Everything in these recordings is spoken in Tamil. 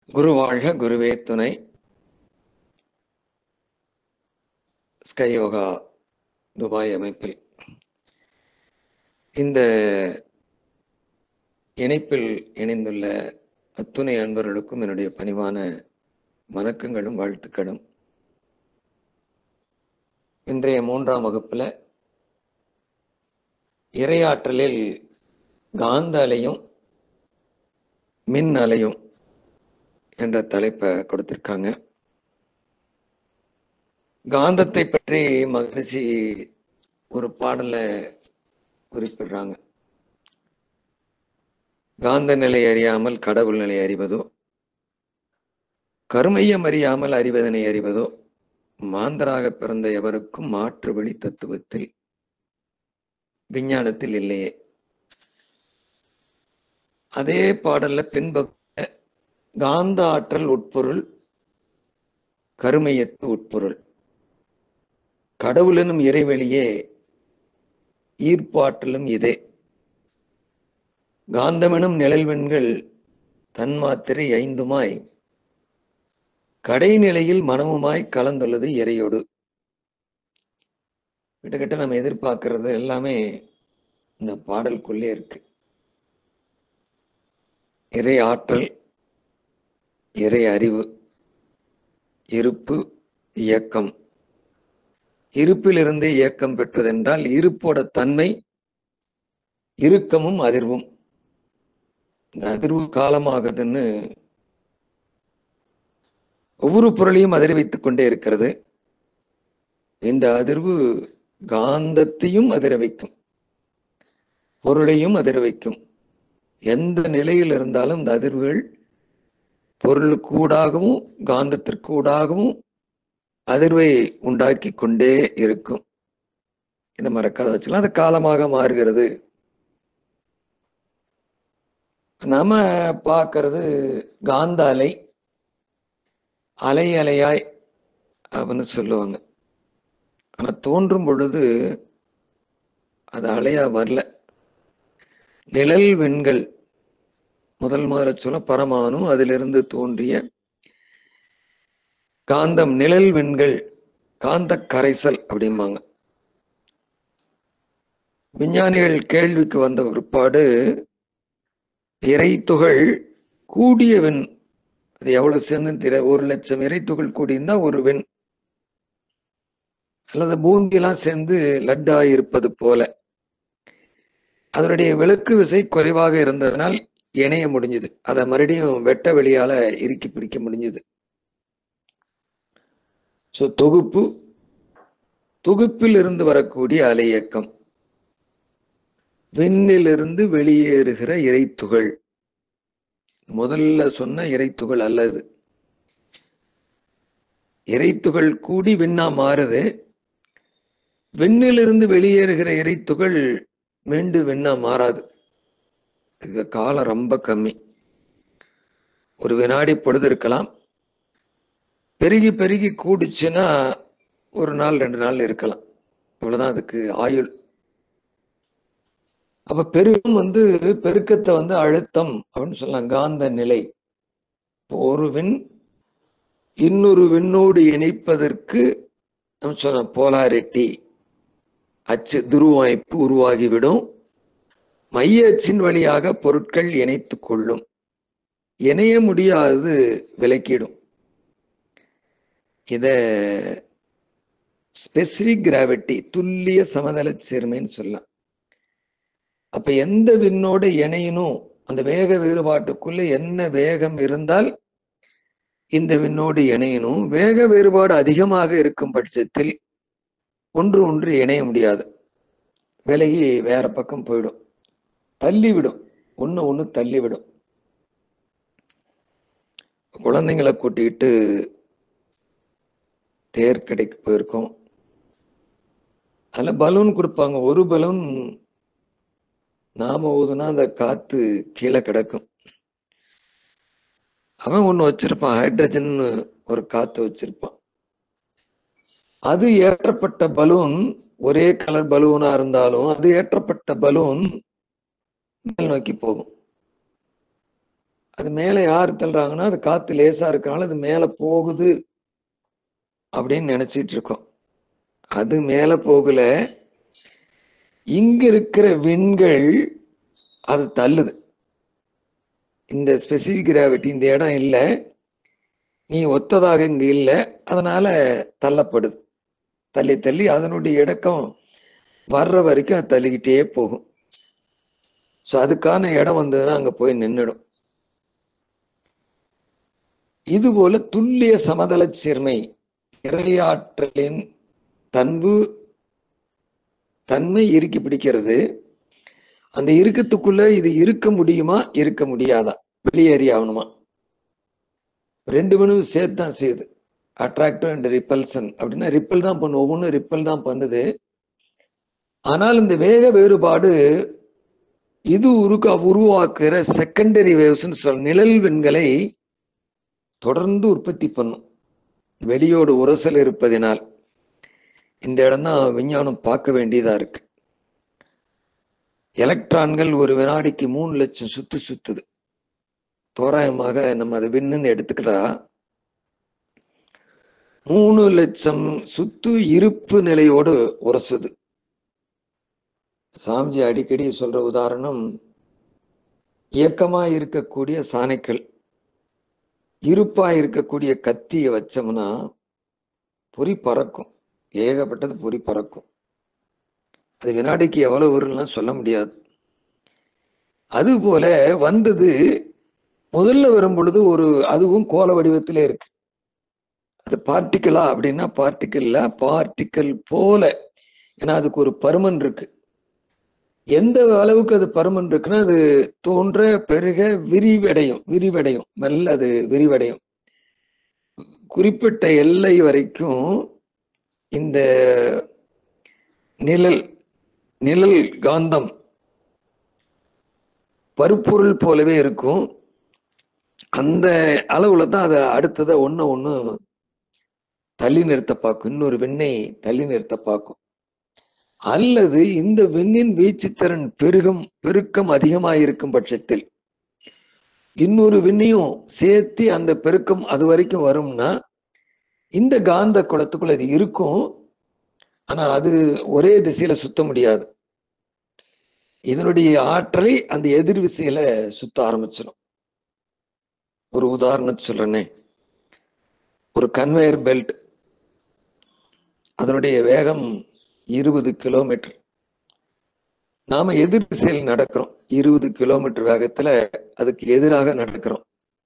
குரு வாழ்க குருவே துணை ஸ்கை யோகா துபாய் அமைப்பில் இந்த இணைப்பில் இணைந்துள்ள அத்துணை அன்பர்களுக்கும் என்னுடைய பணிவான வணக்கங்களும் வாழ்த்துக்களும் இன்றைய மூன்றாம் வகுப்புல இரையாற்றலில் காந்த அலையும் மின் அலையும் என்ற தலைப்பை கொடுத்திருக்காங்க காந்தத்தை பற்றி மகிழ்ச்சி ஒரு பாடல குறிப்பிடுறாங்க காந்த நிலை அறியாமல் கடவுள் நிலை அறிவதோ கருமையம் அறியாமல் அறிவதனை அறிவதோ மாந்தராக பிறந்த எவருக்கும் மாற்று வழி தத்துவத்தில் விஞ்ஞானத்தில் இல்லையே அதே பாடல்ல பின்பக்க காந்த ஆற்றல் உட்பொருள் கருமையத்து உட்பொருள் கடவுளெனும் இறைவெளியே ஈர்ப்பாற்றலும் இதே காந்தமெனும் நிழல்வெண்கள் தன்மாத்திரை ஐந்துமாய் கடைநிலையில் மனமுமாய் கலந்துள்ளது இறையோடு கிட்டத்தட்ட நம்ம எதிர்பார்க்கறது எல்லாமே இந்த பாடலுக்குள்ளே இருக்கு இறை ஆற்றல் இறை அறிவு இருப்பு இயக்கம் இருப்பிலிருந்து இயக்கம் பெற்றதென்றால் இருப்போட தன்மை இறுக்கமும் அதிர்வும் இந்த அதிர்வு காலமாகுதுன்னு ஒவ்வொரு பொருளையும் அதிர வைத்துக் கொண்டே இருக்கிறது இந்த அதிர்வு காந்தத்தையும் அதிர வைக்கும் பொருளையும் அதிர வைக்கும் எந்த நிலையில் இருந்தாலும் இந்த அதிர்வுகள் பொருளுக்கூடாகவும் காந்தத்திற்கூடாகவும் அதிர்வை உண்டாக்கி கொண்டே இருக்கும் இதை மறக்காத வச்சுக்கலாம் அது காலமாக மாறுகிறது நாம பார்க்கறது காந்த அலை அலை அலையாய் அப்படின்னு சொல்லுவாங்க ஆனா தோன்றும் பொழுது அது அலையா வரல நிழல் வெண்கள் முதல் முதல்ல சொல்ல பரமானு அதிலிருந்து தோன்றிய காந்தம் நிழல் வெண்கள் காந்த கரைசல் அப்படிம்பாங்க விஞ்ஞானிகள் கேள்விக்கு வந்த பிற்பாடு இறைத்துகள் கூடிய வெண் அது எவ்வளவு சேர்ந்துன்னு தெரிய ஒரு லட்சம் இறைத்துகள் கூடியிருந்தா ஒரு வெண் அல்லது பூந்தியெல்லாம் சேர்ந்து லட்டா இருப்பது போல அதனுடைய விளக்கு விசை குறைவாக இருந்ததனால் இணைய முடிஞ்சது அதை மறுபடியும் வெட்ட வெளியால இறுக்கி பிடிக்க முடிஞ்சது ஸோ தொகுப்பு தொகுப்பில் இருந்து வரக்கூடிய அலை இயக்கம் விண்ணிலிருந்து வெளியேறுகிற இறைத்துகள் முதல்ல சொன்ன இறைத்துகள் அல்லது இறைத்துகள் கூடி விண்ணா மாறுது விண்ணிலிருந்து வெளியேறுகிற இறைத்துகள் மீண்டும் விண்ணா மாறாது இதுக்கு காலம் ரொம்ப கம்மி ஒரு வினாடி பொழுது இருக்கலாம் பெருகி பெருகி கூடுச்சுன்னா ஒரு நாள் ரெண்டு நாள் இருக்கலாம் இவ்வளவுதான் அதுக்கு ஆயுள் அப்ப பெருகம் வந்து பெருக்கத்தை வந்து அழுத்தம் அப்படின்னு சொல்லலாம் காந்த நிலை ஒரு விண் இன்னொரு விண்ணோடு இணைப்பதற்கு நம்ம சொன்ன போலாரிட்டி அச்சு துருவாய்ப்பு உருவாகிவிடும் மைய அச்சின் வழியாக பொருட்கள் இணைத்து கொள்ளும் இணைய முடியாது விலக்கிடும் இத ஸ்பெசிபிக் கிராவிட்டி துல்லிய சமதள சேர்மைன்னு சொல்லலாம் அப்ப எந்த விண்ணோடு இணையணும் அந்த வேக வேறுபாட்டுக்குள்ள என்ன வேகம் இருந்தால் இந்த விண்ணோடு இணையணும் வேக வேறுபாடு அதிகமாக இருக்கும் பட்சத்தில் ஒன்று ஒன்று இணைய முடியாது விலகி வேற பக்கம் போயிடும் தள்ளிவிடும் ஒண்ணு ஒண்ணு தள்ளிவிடும் குழந்தைங்களை கூட்டிக்கிட்டு தேர் கடைக்கு போயிருக்கோம் அதுல பலூன் கொடுப்பாங்க ஒரு பலூன் நாம ஊதுனா அந்த காத்து கீழே கிடக்கும் அவன் ஒண்ணு வச்சிருப்பான் ஹைட்ரஜன் ஒரு காத்து வச்சிருப்பான் அது ஏற்றப்பட்ட பலூன் ஒரே கலர் பலூனா இருந்தாலும் அது ஏற்றப்பட்ட பலூன் மேல் நோக்கி போகும் அது மேல யார் தள்ளுறாங்கன்னா அது காத்து லேசா இருக்கனால அது மேல போகுது அப்படின்னு நினைச்சிட்டு இருக்கோம் அது மேல போகல இங்க இருக்கிற விண்கள் அது தள்ளுது இந்த ஸ்பெசிபிக் கிராவிட்டி இந்த இடம் இல்லை நீ ஒத்ததாக இங்க இல்லை அதனால தள்ளப்படுது தள்ளி தள்ளி அதனுடைய இடக்கம் வர்ற வரைக்கும் அது தள்ளிக்கிட்டே போகும் ஸோ அதுக்கான இடம் வந்ததுன்னா அங்க போய் நின்றுடும் இதுபோல துல்லிய சமதள சீர்மை இறையாற்றலின் தன்பு தன்மை இறுக்கி பிடிக்கிறது அந்த இறுக்கத்துக்குள்ள இது இருக்க முடியுமா இருக்க முடியாதா வெளியேறி ஆகணுமா ரெண்டு மனும் சேர்த்து தான் செய்யுது அட்ராக்டிவ் அண்ட் ரிப்பல்சன் அப்படின்னா ரிப்பல் தான் பண்ணும் ஒவ்வொன்றும் ரிப்பல் தான் பண்ணுது ஆனால் இந்த வேக வேறுபாடு இது உருக்க உருவாக்குற செகண்டரி வேவ்ஸ்னு சொல் நிழல் விண்களை தொடர்ந்து உற்பத்தி பண்ணும் வெளியோடு உரசல் இருப்பதினால் இந்த இடம் தான் விஞ்ஞானம் பார்க்க வேண்டியதா இருக்கு எலக்ட்ரான்கள் ஒரு வினாடிக்கு மூணு லட்சம் சுத்து சுத்துது தோராயமாக நம்ம அதை விண்ணுன்னு எடுத்துக்கிட்டா மூணு லட்சம் சுத்து இருப்பு நிலையோடு உரசுது சாமிஜி அடிக்கடி சொல்ற உதாரணம் இயக்கமா இருக்கக்கூடிய சாணைக்கள் இருப்பா இருக்கக்கூடிய கத்தியை வச்சோம்னா பொறி பறக்கும் ஏகப்பட்டது பொறி பறக்கும் அது வினாடிக்கு எவ்வளவு வரும்லாம் சொல்ல முடியாது அது போல வந்தது முதல்ல வரும் பொழுது ஒரு அதுவும் கோல வடிவத்திலே இருக்கு அது பார்ட்டிக்கிளா அப்படின்னா பார்ட்டிக்கல்ல பார்ட்டிக்கல் போல ஏன்னா அதுக்கு ஒரு பருமன் இருக்கு எந்த அளவுக்கு அது பருமன் இருக்குன்னா அது தோன்ற பெருக விரிவடையும் விரிவடையும் மெல்ல அது விரிவடையும் குறிப்பிட்ட எல்லை வரைக்கும் இந்த நிழல் நிழல் காந்தம் பருப்பொருள் போலவே இருக்கும் அந்த அளவுல தான் அதை அடுத்ததை ஒண்ணு ஒண்ணு தள்ளி நிறுத்த பார்க்கும் இன்னொரு விண்ணை தள்ளி நிறுத்த பார்க்கும் அல்லது இந்த விண்ணின் வீச்சுத்திறன் பெருகும் பெருக்கம் அதிகமாயிருக்கும் பட்சத்தில் இன்னொரு விண்ணையும் சேர்த்து அந்த பெருக்கம் அது வரைக்கும் வரும்னா இந்த காந்த குளத்துக்குள்ள அது இருக்கும் ஆனா அது ஒரே திசையில சுத்த முடியாது இதனுடைய ஆற்றலை அந்த எதிர் விசையில சுத்த ஆரம்பிச்சிடும் ஒரு உதாரணம் சொல்றேனே ஒரு கன்வேயர் பெல்ட் அதனுடைய வேகம் இருபது கிலோமீட்டர் நாம எதிர் திசையில் நடக்கிறோம் இருபது கிலோமீட்டர் வேகத்துல அதுக்கு எதிராக நடக்கிறோம்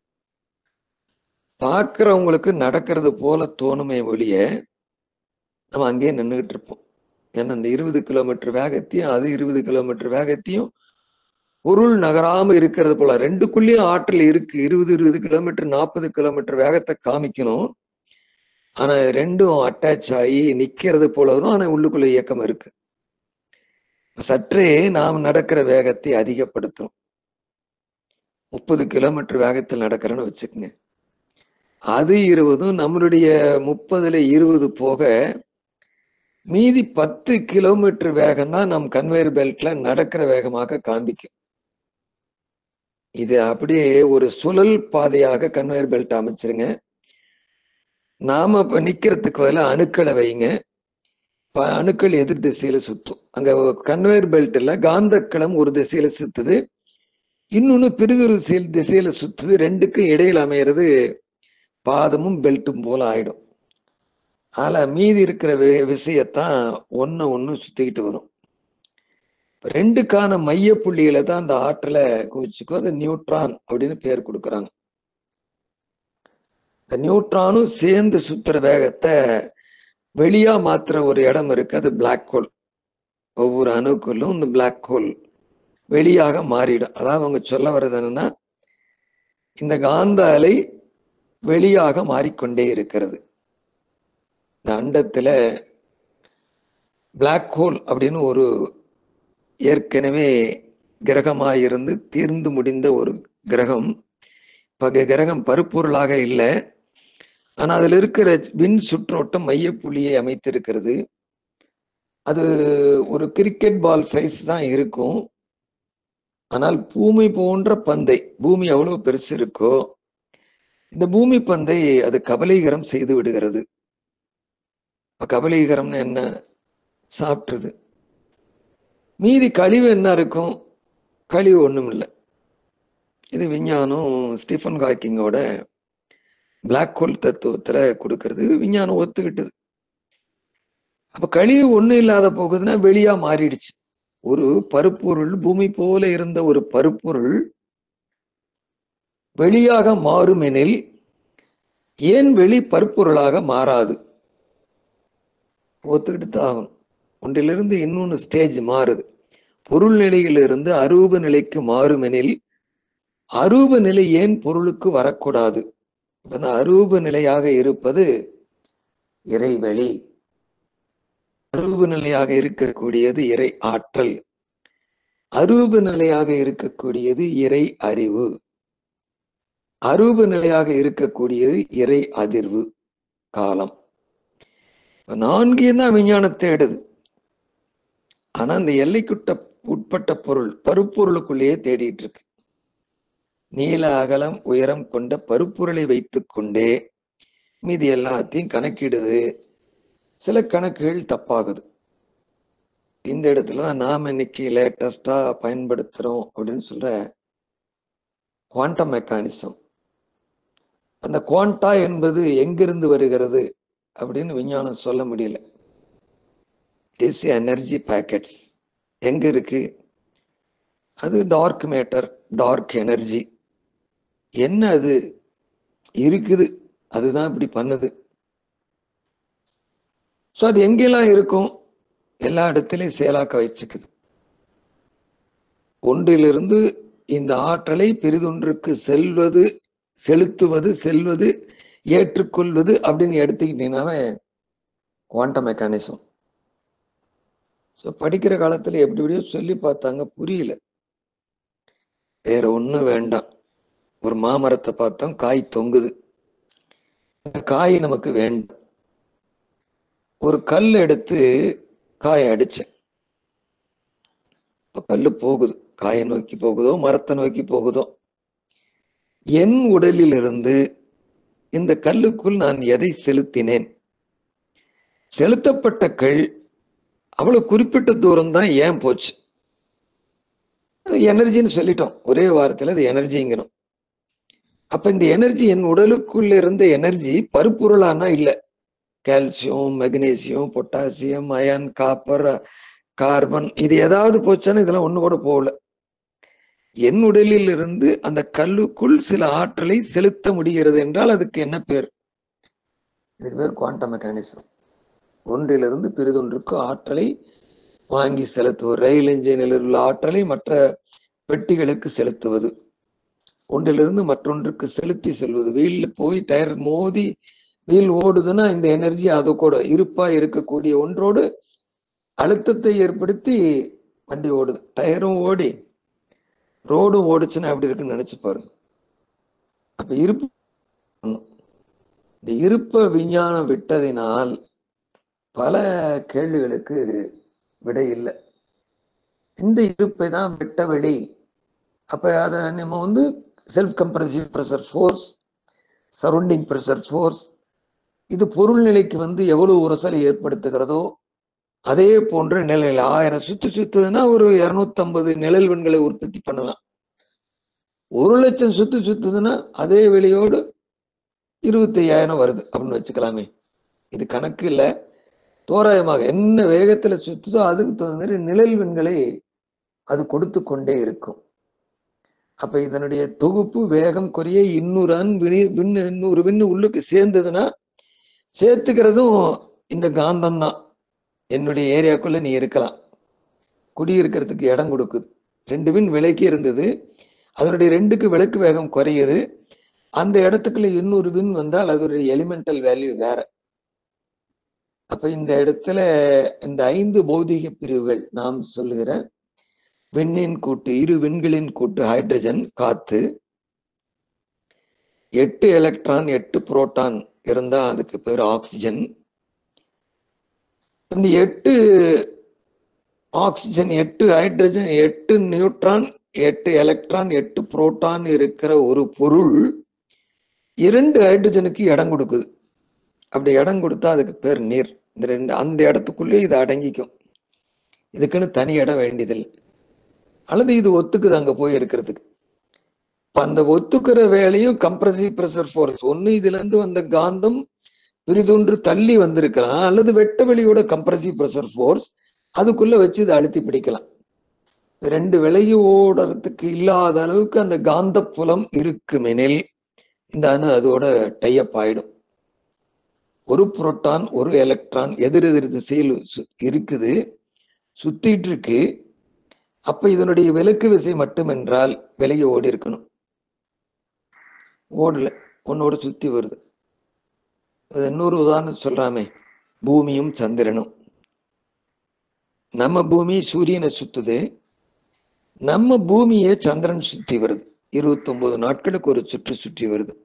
பார்க்கிறவங்களுக்கு நடக்கிறது போல தோணுமே ஒழிய நம்ம அங்கேயே நின்றுகிட்டு இருப்போம் ஏன்னா அந்த இருபது கிலோமீட்டர் வேகத்தையும் அது இருபது கிலோமீட்டர் வேகத்தையும் பொருள் நகராம இருக்கிறது போல ரெண்டுக்குள்ளேயும் ஆற்றல் இருக்கு இருபது இருபது கிலோமீட்டர் நாற்பது கிலோமீட்டர் வேகத்தை காமிக்கணும் ஆனா ரெண்டும் அட்டாச் ஆகி நிக்கிறது போல வரும் ஆனா உள்ளுக்குள்ள இயக்கம் இருக்கு சற்றே நாம் நடக்கிற வேகத்தை அதிகப்படுத்தும் முப்பது கிலோமீட்டர் வேகத்தில் நடக்கிறேன்னு வச்சுக்கோங்க அது இருபதும் நம்மளுடைய முப்பதுல இருபது போக மீதி பத்து கிலோமீட்டர் வேகம் தான் நம் கன்வேயர் பெல்ட்ல நடக்கிற வேகமாக காண்பிக்கும் இது அப்படியே ஒரு சுழல் பாதையாக கன்வேயர் பெல்ட் அமைச்சிருங்க நாம இப்ப நிக்கிறதுக்கு பதிலாக அணுக்களை வைங்க ப- அணுக்கள் எதிர் திசையில சுத்தும் அங்க கன்வேயர் பெல்ட்ல காந்தக்களம் ஒரு திசையில சுத்துது இன்னொன்னு பிரிதொரு திசையில் திசையில சுத்துது ரெண்டுக்கும் இடையில அமையிறது பாதமும் பெல்ட்டும் போல ஆயிடும் ஆனா மீதி இருக்கிற வி- விஷயத்தான் ஒண்ணு ஒண்ணு சுத்திக்கிட்டு வரும் ரெண்டுக்கான மைய புள்ளிகளை தான் அந்த ஆற்றலை குவிச்சுக்கோ அது நியூட்ரான் அப்படின்னு பேர் கொடுக்குறாங்க இந்த நியூட்ரானும் சேர்ந்து சுத்துற வேகத்தை வெளியா மாத்துற ஒரு இடம் இருக்கு அது பிளாக் ஹோல் ஒவ்வொரு அணுக்களும் இந்த பிளாக் ஹோல் வெளியாக மாறிடும் அதாவது அவங்க சொல்ல வர்றது என்னன்னா இந்த காந்த அலை வெளியாக மாறிக்கொண்டே இருக்கிறது இந்த அண்டத்துல பிளாக் ஹோல் அப்படின்னு ஒரு ஏற்கனவே கிரகமாக இருந்து தீர்ந்து முடிந்த ஒரு கிரகம் இப்ப க- கிரகம் பருப்பொருளாக இல்லை ஆனா அதுல இருக்கிற விண் சுற்றோட்டம் மையப்புள்ளியை அமைத்திருக்கிறது அது ஒரு கிரிக்கெட் பால் சைஸ் தான் இருக்கும் ஆனால் பூமி போன்ற பந்தை பூமி எவ்வளவு பெருசு இருக்கோ இந்த பூமி பந்தை அது கபலீகரம் செய்து விடுகிறது இப்ப கபலீகரம்னு என்ன சாப்பிட்டுருது மீதி கழிவு என்ன இருக்கும் கழிவு ஒண்ணும் இல்லை இது விஞ்ஞானம் ஸ்டீஃபன் ஹாக்கிங்கோட பிளாக் ஹோல் தத்துவத்துல கொடுக்கறது விஞ்ஞானம் ஒத்துக்கிட்டது அப்ப கழிவு ஒண்ணும் இல்லாத போகுதுன்னா வெளியா மாறிடுச்சு ஒரு பருப்பொருள் பூமி போல இருந்த ஒரு பருப்பொருள் வெளியாக மாறும் எனில் ஏன் வெளி பருப்பொருளாக மாறாது ஒத்துக்கிட்டு தான் ஆகணும் ஒன்றிலிருந்து இன்னொன்னு ஸ்டேஜ் மாறுது பொருள் நிலையிலிருந்து அரூப நிலைக்கு மாறும் எனில் அரூப நிலை ஏன் பொருளுக்கு வரக்கூடாது இப்ப இந்த அரூப நிலையாக இருப்பது இறைவெளி அரூப நிலையாக இருக்கக்கூடியது இறை ஆற்றல் அரூப நிலையாக இருக்கக்கூடியது இறை அறிவு அரூப நிலையாக இருக்கக்கூடியது இறை அதிர்வு காலம் இப்ப நான்கையும் தான் விஞ்ஞானம் தேடுது ஆனா அந்த எல்லைக்குட்ட உட்பட்ட பொருள் பருப்பொருளுக்குள்ளேயே தேடிட்டு இருக்கு நீள அகலம் உயரம் கொண்ட பருப்பொருளை வைத்துக் கொண்டே மீதி எல்லாத்தையும் கணக்கிடுது சில கணக்குகள் தப்பாகுது இந்த இடத்துல தான் நாம இன்னைக்கு லேட்டஸ்டா பயன்படுத்துறோம் அப்படின்னு சொல்ற குவாண்டம் மெக்கானிசம் அந்த குவாண்டா என்பது எங்கிருந்து வருகிறது அப்படின்னு விஞ்ஞானம் சொல்ல முடியல இஸ் எனர்ஜி பேக்கெட்ஸ் எங்க இருக்கு அது டார்க் மேட்டர் டார்க் எனர்ஜி என்ன அது இருக்குது அதுதான் இப்படி பண்ணுது ஸோ அது எங்கெல்லாம் இருக்கும் எல்லா இடத்துலையும் செயலாக்க வச்சுக்குது ஒன்றிலிருந்து இந்த ஆற்றலை பெரிதொன்றுக்கு செல்வது செலுத்துவது செல்வது ஏற்றுக்கொள்வது அப்படின்னு எடுத்துக்கிட்டீங்கன்னாவே குவாண்டம் மெக்கானிசம் ஸோ படிக்கிற காலத்துல எப்படி எப்படியோ சொல்லி பார்த்தாங்க புரியல வேற ஒண்ணும் வேண்டாம் ஒரு மாமரத்தை பார்த்தோம் காய் தொங்குது அந்த காய் நமக்கு வேண்டாம் ஒரு கல் எடுத்து காயை அடிச்சேன் இப்ப கல்லு போகுது காயை நோக்கி போகுதோ மரத்தை நோக்கி போகுதோ என் உடலிலிருந்து இந்த கல்லுக்குள் நான் எதை செலுத்தினேன் செலுத்தப்பட்ட கல் அவ்வளவு குறிப்பிட்ட தூரம் தான் ஏன் போச்சு அது எனர்ஜின்னு சொல்லிட்டோம் ஒரே வாரத்துல அது எனர்ஜிங்கிறோம் அப்ப இந்த எனர்ஜி என் உடலுக்குள்ள இருந்த எனர்ஜி பருப்பொருளானா இல்ல calcium magnesium potassium iron copper carbon இது ஏதாவது போச்சான்னு இதெல்லாம் ஒண்ணு கூட போகல என் உடலில் இருந்து அந்த கல்லுக்குள் சில ஆற்றலை செலுத்த முடிகிறது என்றால் அதுக்கு என்ன பேர் இதுக்கு பேர் குவாண்டம் மெக்கானிசம் ஒன்றிலிருந்து பிறிதொன்றுக்கு ஆற்றலை வாங்கி செலுத்துவது ரயில் இன்ஜினில் உள்ள ஆற்றலை மற்ற பெட்டிகளுக்கு செலுத்துவது ஒன்றிலிருந்து மற்றொன்றுக்கு செலுத்தி செல்வது வீல்ல போய் டயர் மோதி வீல் ஓடுதுன்னா இந்த எனர்ஜி அது கூட இருப்பா இருக்கக்கூடிய ஒன்றோடு அழுத்தத்தை ஏற்படுத்தி வண்டி ஓடுது டயரும் ஓடி ரோடும் ஓடுச்சுன்னா எப்படி இருக்குன்னு நினைச்சு பாருங்க அப்ப இருப்பு இந்த இருப்ப விஞ்ஞானம் விட்டதினால் பல கேள்விகளுக்கு விடை இல்லை இந்த இருப்பை தான் வெட்ட வெளி அப்ப அதை நம்ம வந்து self compressive pressure force surrounding pressure force இது பொருள் நிலைக்கு வந்து எவ்வளவு உரசலை ஏற்படுத்துகிறதோ அதே போன்ற நிலையில் ஆயிரம் சுத்து சுத்துதுன்னா ஒரு இருநூத்தம்பது நிழல்வன்களை உற்பத்தி பண்ணலாம் ஒரு லட்சம் சுத்து சுத்துதுன்னா அதே வெளியோடு இருபத்தி ஐயாயிரம் வருது அப்படின்னு வச்சுக்கலாமே இது கணக்கு இல்லை தோராயமாக என்ன வேகத்துல சுத்துதோ அதுக்கு தகுந்த மாதிரி நிழல்வன்களை அது கொடுத்து கொண்டே இருக்கும் அப்ப இதனுடைய தொகுப்பு வேகம் குறைய இன்னொரு அன் வினி விண்ணு இன்னொரு விண்ணு உள்ளுக்கு சேர்ந்ததுன்னா சேர்த்துக்கிறதும் இந்த காந்தம் தான் என்னுடைய ஏரியாக்குள்ள நீ இருக்கலாம் குடியிருக்கிறதுக்கு இடம் கொடுக்குது ரெண்டு வின் விலைக்கு இருந்தது அதனுடைய ரெண்டுக்கு விளக்கு வேகம் குறையுது அந்த இடத்துக்குள்ள இன்னொரு வின் வந்தால் அதோடைய எலிமெண்டல் வேல்யூ வேற அப்ப இந்த இடத்துல இந்த ஐந்து பௌதிக பிரிவுகள் நாம் சொல்லுகிற விண்ணின் கூட்டு இரு விண்களின் கூட்டு ஹைட்ரஜன் காத்து எட்டு எலக்ட்ரான் எட்டு புரோட்டான் இருந்தா அதுக்கு பேர் ஆக்சிஜன் இந்த எட்டு ஆக்சிஜன் எட்டு ஹைட்ரஜன் எட்டு நியூட்ரான் எட்டு எலக்ட்ரான் எட்டு புரோட்டான் இருக்கிற ஒரு பொருள் இரண்டு ஹைட்ரஜனுக்கு இடம் கொடுக்குது அப்படி இடம் கொடுத்தா அதுக்கு பேர் நீர் இந்த ரெண்டு அந்த இடத்துக்குள்ளே இது அடங்கிக்கும் இதுக்குன்னு தனி இடம் வேண்டியதில்லை அல்லது இது ஒத்துக்குது அங்க போய் இருக்கிறதுக்கு இப்ப அந்த ஒத்துக்கிற வேலையும் கம்ப்ரசிவ் பிரஷர் ஃபோர்ஸ் ஒண்ணு இதுல இருந்து வந்த காந்தம் பிரிதொன்று தள்ளி வந்திருக்கலாம் அல்லது வெட்ட வெளியோட கம்ப்ரசிவ் பிரஷர் ஃபோர்ஸ் அதுக்குள்ள வச்சு இதை அழுத்தி பிடிக்கலாம் ரெண்டு விலகி ஓடுறதுக்கு இல்லாத அளவுக்கு அந்த காந்த புலம் இருக்குமெனில் இந்த அணு அதோட டைப் ஆயிடும் ஒரு புரோட்டான் ஒரு எலக்ட்ரான் எதிர் எதிர் திசையில் சு- இருக்குது சுத்திட்டு இருக்கு அப்ப இதனுடைய விலக்கு விசை மட்டுமென்றால் விலகி ஓடி இருக்கணும் ஓடல உன்னோட சுத்தி வருது அது இன்னொரு உதாரணம் சொல்றாமே பூமியும் சந்திரனும் நம்ம பூமி சூரியனை சுத்துது நம்ம பூமியை சந்திரன் சுத்தி வருது இருபத்தி ஒன்பது நாட்களுக்கு ஒரு சுற்று சுற்றி வருது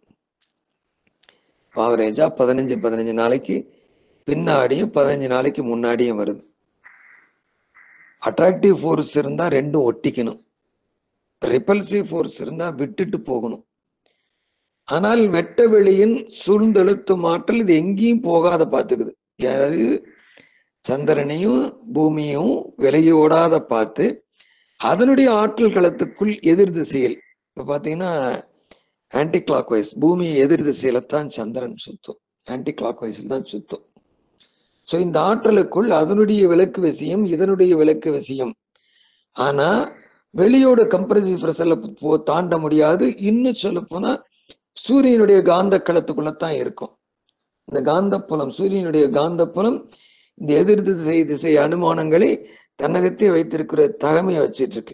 ஆவரேஜா பதினஞ்சு பதினஞ்சு நாளைக்கு பின்னாடியும் பதினஞ்சு நாளைக்கு முன்னாடியும் வருது அட்ராக்டிவ் ஃபோர்ஸ் இருந்தா ரெண்டும் ஒட்டிக்கணும் ரிப்பல்சிவ் ஃபோர்ஸ் இருந்தா விட்டுட்டு போகணும் ஆனால் வெட்ட வெளியின் சூழ்ந்தெழுத்தும் ஆற்றல் இது எங்கேயும் போகாத பார்த்துக்குது யாராவது சந்திரனையும் பூமியும் விலகி ஓடாத பார்த்து அதனுடைய ஆற்றல் களத்துக்குள் எதிர் திசையில் இப்ப பாத்தீங்கன்னா ஆன்டி கிளாக் வைஸ் பூமி எதிர் திசையில தான் சந்திரன் சுத்தும் ஆன்டி கிளாக் வைஸில் தான் சுத்தும் ஸோ இந்த ஆற்றலுக்குள் அதனுடைய விளக்கு விஷயம் இதனுடைய விளக்கு விஷயம் ஆனா வெளியோட கம்ப்ரசிவ் ப்ரெஷர்ல போ தாண்ட முடியாது இன்னும் சொல்ல போனா சூரியனுடைய காந்த களத்துக்குள்ளதான் இருக்கும் இந்த காந்தப்புலம் சூரியனுடைய காந்தப்புலம் இந்த எதிர் திசை திசை அனுமானங்களை தன்னகத்தே வைத்திருக்கிற தகமையை வச்சிட்டு இருக்கு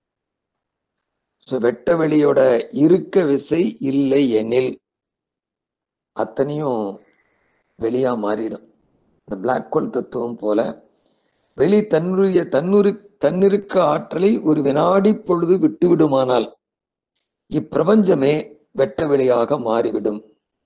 ஸோ வெட்ட வெளியோட இருக்க விசை இல்லை எனில் அத்தனையும் வெளியா மாறிடும் இந்த பிளாக் ஹோல் தத்துவம் போல வெளி தன்னுடைய தன்னுரு தன்னிருக்க ஆற்றலை ஒரு வினாடி பொழுது விட்டுவிடுமானால் இப்பிரபஞ்சமே வெட்ட வெளியாக மாறிவிடும்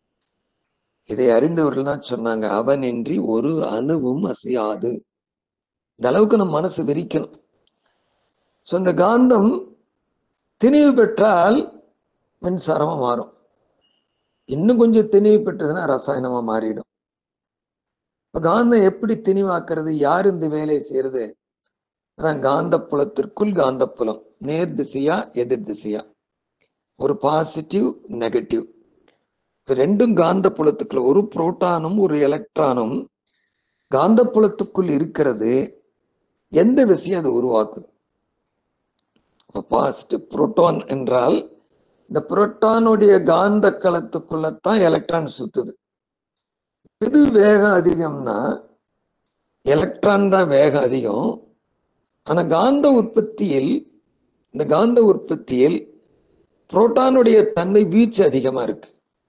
இதை அறிந்தவர்கள் தான் சொன்னாங்க அவனின்றி ஒரு அணுவும் அசையாது இந்த அளவுக்கு நம்ம மனசு விரிக்கணும் ஸோ இந்த காந்தம் திணிவு பெற்றால் மின்சாரமா மாறும் இன்னும் கொஞ்சம் திணிவு பெற்றதுன்னா ரசாயனமா மாறிடும் இப்ப காந்தம் எப்படி திணிவாக்குறது யார் இந்த வேலையை செய்யறது அதான் காந்த புலத்திற்குள் காந்த புலம் நேர் திசையா எதிர் திசையா ஒரு பாசிட்டிவ் நெகட்டிவ் ரெண்டும் காந்த புலத்துக்குள்ள ஒரு புரோட்டானும் ஒரு எலக்ட்ரானும் காந்த புலத்துக்குள் இருக்கிறது எந்த விஷயம் அது உருவாக்குது பாசிட்டிவ் புரோட்டான் என்றால் இந்த புரோட்டானுடைய காந்த களத்துக்குள்ளத்தான் எலக்ட்ரான் சுத்துது எது வேகம் அதிகம்னா எலக்ட்ரான் தான் வேகம் அதிகம் ஆனா காந்த உற்பத்தியில் இந்த காந்த உற்பத்தியில் புரோட்டானுடைய தன்மை வீச்சு அதிகமா இருக்கு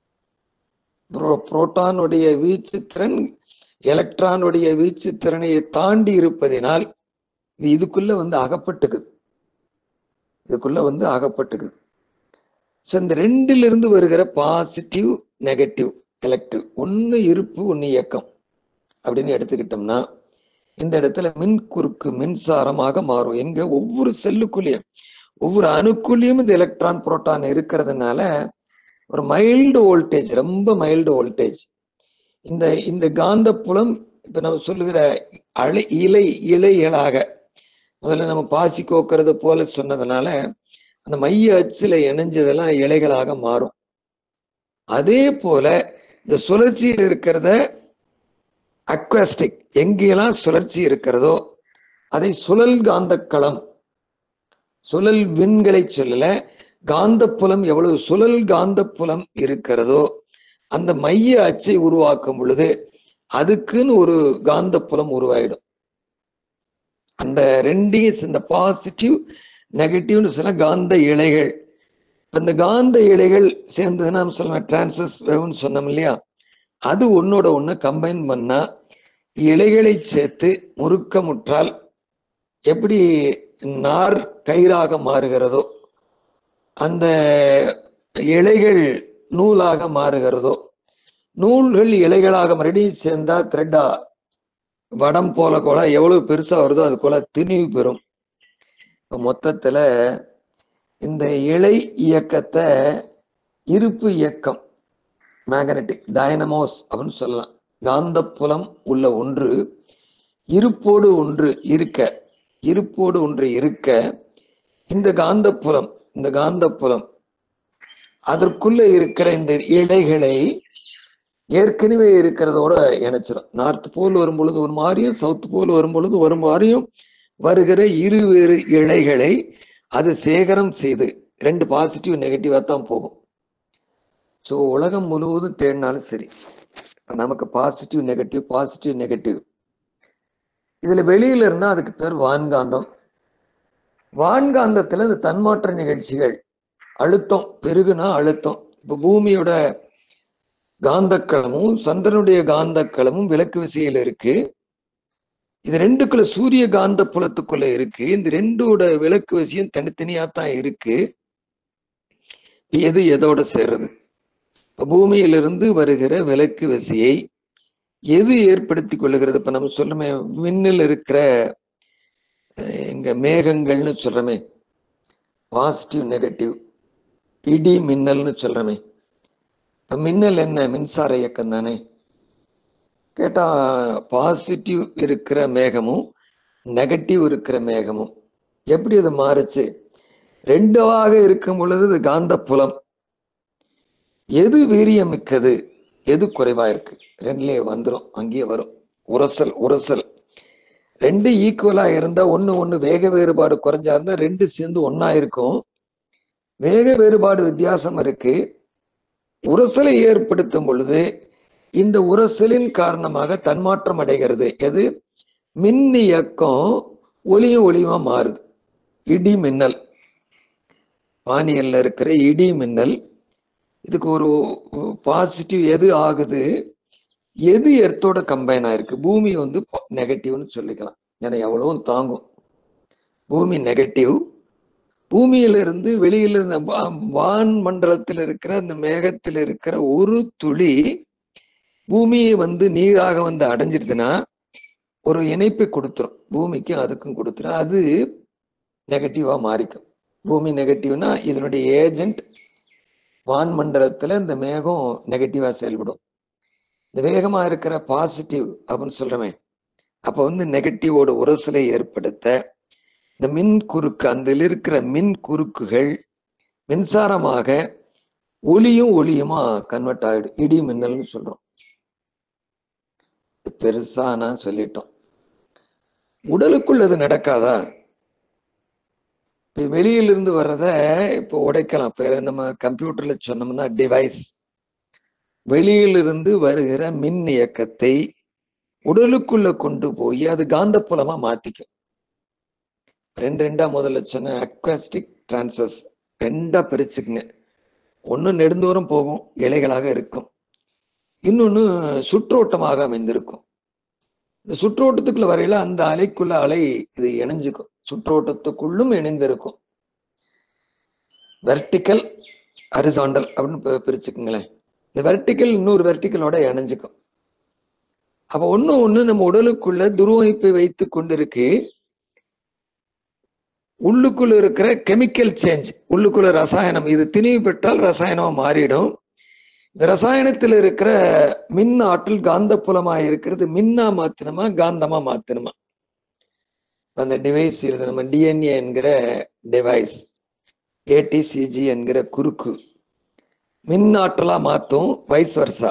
புரோ- புரோட்டானுடைய வீச்சு திறன் எலக்ட்ரானுடைய வீச்சு திறனை தாண்டி இருப்பதினால் இது இதுக்குள்ள வந்து அகப்பட்டுக்குது இதுக்குள்ள வந்து அகப்பட்டுக்குது ஸோ இந்த ரெண்டிலிருந்து வருகிற பாசிட்டிவ் நெகட்டிவ் எலக்ட்ரிவ் ஒன்று இருப்பு ஒன்று இயக்கம் அப்படின்னு எடுத்துக்கிட்டோம்னா இந்த இடத்துல மின் குறுக்கு மின்சாரமாக மாறும் எங்க ஒவ்வொரு செல்லுக்குள்ளேயும் ஒவ்வொரு அணுக்குள்ளேயும் இந்த எலக்ட்ரான் புரோட்டான் இருக்கிறதுனால ஒரு மைல்டு வோல்டேஜ் ரொம்ப மைல்டு வோல்டேஜ் இந்த இந்த காந்த புலம் இப்ப நம்ம சொல்லுகிற அலை இலை இலைகளாக முதல்ல நம்ம பாசி கோக்கிறது போல சொன்னதுனால அந்த மைய அச்சுல இணைஞ்சதெல்லாம் இலைகளாக மாறும் அதே போல இந்த சுழற்சியில் இருக்கிறத அக்வாஸ்டிக் எங்கெல்லாம் சுழற்சி இருக்கிறதோ அதை சுழல் காந்தக்களம் சுழல் விண்களை சொல்லல காந்தப்புலம் எவ்வளவு சுழல் காந்தப்புலம் இருக்கிறதோ அந்த மைய அச்சை உருவாக்கும் பொழுது அதுக்குன்னு ஒரு காந்தப்புலம் உருவாயிடும் அந்த ரெண்டையும் இந்த பாசிட்டிவ் நெகட்டிவ்னு சொல்ல காந்த இழைகள் இப்ப இந்த காந்த இழைகள் சேர்ந்ததுன்னா நம்ம சொல்லலாம் டிரான்சஸ் வேவ்னு சொன்னோம் இல்லையா அது ஒன்னோட ஒண்ணு கம்பைன் பண்ணா இலைகளை சேர்த்து முறுக்கமுற்றால் எப்படி நார் கயிறாக மாறுகிறதோ அந்த இலைகள் நூலாக மாறுகிறதோ நூல்கள் இலைகளாக மறுபடியும் சேர்ந்தா த்ரெட்டா வடம் போல கூட எவ்வளவு பெருசா வருதோ அது போல திணிவு பெறும் இப்ப மொத்தத்துல இந்த இழை இயக்கத்தை இருப்பு இயக்கம் மேக்னட்டிக் டைனமோஸ் அப்படின்னு சொல்லலாம் காந்தப்புலம் உள்ள ஒன்று இருப்போடு ஒன்று இருக்க இருப்போடு ஒன்று இருக்க இந்த காந்தப்புலம் இந்த காந்தப்புலம் அதற்குள்ள இருக்கிற இந்த இழைகளை ஏற்கனவே இருக்கிறதோட இணைச்சிடும் நார்த் போல் வரும் பொழுது ஒரு மாதிரியும் சவுத் போல் வரும் பொழுது ஒரு மாதிரியும் வருகிற இருவேறு இழைகளை அது சேகரம் செய்து ரெண்டு பாசிட்டிவ் நெகட்டிவா தான் போகும் ஸோ உலகம் முழுவதும் தேடினாலும் சரி நமக்கு பாசிட்டிவ் நெகட்டிவ் பாசிட்டிவ் நெகட்டிவ் இதுல வெளியில இருந்தா அதுக்கு பேர் வான்காந்தம் வான்காந்தத்துல இந்த தன்மாற்ற நிகழ்ச்சிகள் அழுத்தம் பெருகுனா அழுத்தம் இப்ப பூமியோட காந்தக்களமும் சந்திரனுடைய காந்தக்களமும் விளக்கு விசையில இருக்கு இது ரெண்டுக்குள்ள சூரிய காந்த புலத்துக்குள்ள இருக்கு இந்த ரெண்டோட விளக்கு விசையும் தனித்தனியா தான் இருக்கு எது எதோட சேருது இப்ப பூமியிலிருந்து வருகிற விளக்கு விசையை எது ஏற்படுத்தி கொள்ளுகிறது இப்ப நம்ம சொல்றோமே விண்ணில் இருக்கிற அஹ், இங்க மேகங்கள்னு சொல்றோமே பாசிட்டிவ் நெகட்டிவ் இடி மின்னல்னு சொல்றோமே இப்ப மின்னல் என்ன மின்சார இயக்கம் தானே கேட்டா பாசிட்டிவ் இருக்கிற மேகமும் நெகட்டிவ் இருக்கிற மேகமும் எப்படி அது மாறுச்சு ரெண்டாக இருக்கும் பொழுது இது காந்த புலம் எது வீரியம் மிக்கது எது குறைவா இருக்கு ரெண்டுலயே வந்துரும் அங்கேயே வரும் உரசல் உரசல் ரெண்டு ஈக்குவலா இருந்தா ஒண்ணு ஒண்ணு வேக வேறுபாடு குறைஞ்சா இருந்தா ரெண்டு சேர்ந்து ஒண்ணா இருக்கும் வேக வேறுபாடு வித்தியாசம் இருக்கு உரசலை ஏற்படுத்தும் பொழுது இந்த உரசலின் காரணமாக தன்மாற்றம் அடைகிறது எது மின் இயக்கம் ஒளியும் ஒளியுமா மாறுது இடி மின்னல் வானியல்ல இருக்கிற இடி மின்னல் இதுக்கு ஒரு பாசிட்டிவ் எது ஆகுது எது எர்த்தோட கம்பைன் ஆயிருக்கு பூமி வந்து நெகட்டிவ்னு சொல்லிக்கலாம் ஏன்னா எவ்வளவும் தாங்கும் பூமி நெகட்டிவ் பூமியிலிருந்து வெளியில இருந்த வா- வான் மண்டலத்தில் இருக்கிற அந்த மேகத்தில் இருக்கிற ஒரு துளி பூமியை வந்து நீராக வந்து அடைஞ்சிருதுன்னா ஒரு இணைப்பை கொடுத்துரும் பூமிக்கும் அதுக்கும் கொடுத்துரும் அது நெகட்டிவா மாறிக்கும் பூமி நெகட்டிவ்னா இதனுடைய ஏஜென்ட் வான் மண்டலத்துல இந்த மேகம் நெகட்டிவா செயல்படும் இந்த வேகமா இருக்கிற பாசிட்டிவ் அப்படின்னு சொல்றமே அப்ப வந்து நெகட்டிவோட உரசலை ஏற்படுத்த இந்த மின் குறுக்கு அந்த இருக்கிற மின் குறுக்குகள் மின்சாரமாக ஒளியும் ஒளியுமா கன்வெர்ட் ஆயிடும் இடி மின்னல்னு சொல்றோம் இது பெருசா நான் சொல்லிட்டோம் உடலுக்குள் அது நடக்காதா இப்ப வெளியிலிருந்து வர்றத இப்போ உடைக்கலாம் இப்ப நம்ம கம்ப்யூட்டர்ல சொன்னோம்னா டிவைஸ் வெளியிலிருந்து வருகிற மின் இயக்கத்தை உடலுக்குள்ள கொண்டு போய் அது காந்தப்புலமா மாத்திக்கும் ரெண்டு ரெண்டா முதல்ல சொன்ன அக்வாஸ்டிக் டிரான்சஸ் ரெண்டா பிரிச்சுக்குங்க ஒண்ணு நெடுந்தூரம் போகும் இலைகளாக இருக்கும் இன்னொன்னு சுற்றோட்டமாக அமைந்திருக்கும் இந்த சுற்றோட்டத்துக்குள்ள வரையில அந்த அலைக்குள்ள அலை இது இணைஞ்சுக்கும் சுற்றோட்டத்துக்குள்ளும் இணைந்திருக்கும் வெர்டிக்கல் ஹரிசாண்டல் அப்படின்னு பி- பிரிச்சுக்குங்களேன் இந்த வெர்டிக்கல் இன்னொரு வெர்டிக்கலோட இணைஞ்சுக்கும் அப்ப ஒண்ணு ஒண்ணு நம்ம உடலுக்குள்ள துருவமைப்பை வைத்து கொண்டிருக்கு உள்ளுக்குள்ள இருக்கிற கெமிக்கல் சேஞ்ச் உள்ளுக்குள்ள ரசாயனம் இது திணிவு பெற்றால் ரசாயனமா மாறிடும் இந்த ரசாயனத்தில் இருக்கிற மின் ஆற்றல் காந்தப்புலமா இருக்கிறது மின்னா மாத்தணுமா காந்தமா மாத்தணுமா அந்த டிவைஸ் இது நம்ம டிஎன்ஏ என்கிற டிவைஸ் ஏடிசிஜி என்கிற குறுக்கு மின் ஆற்றலா மாத்தும் வைஸ் வர்சா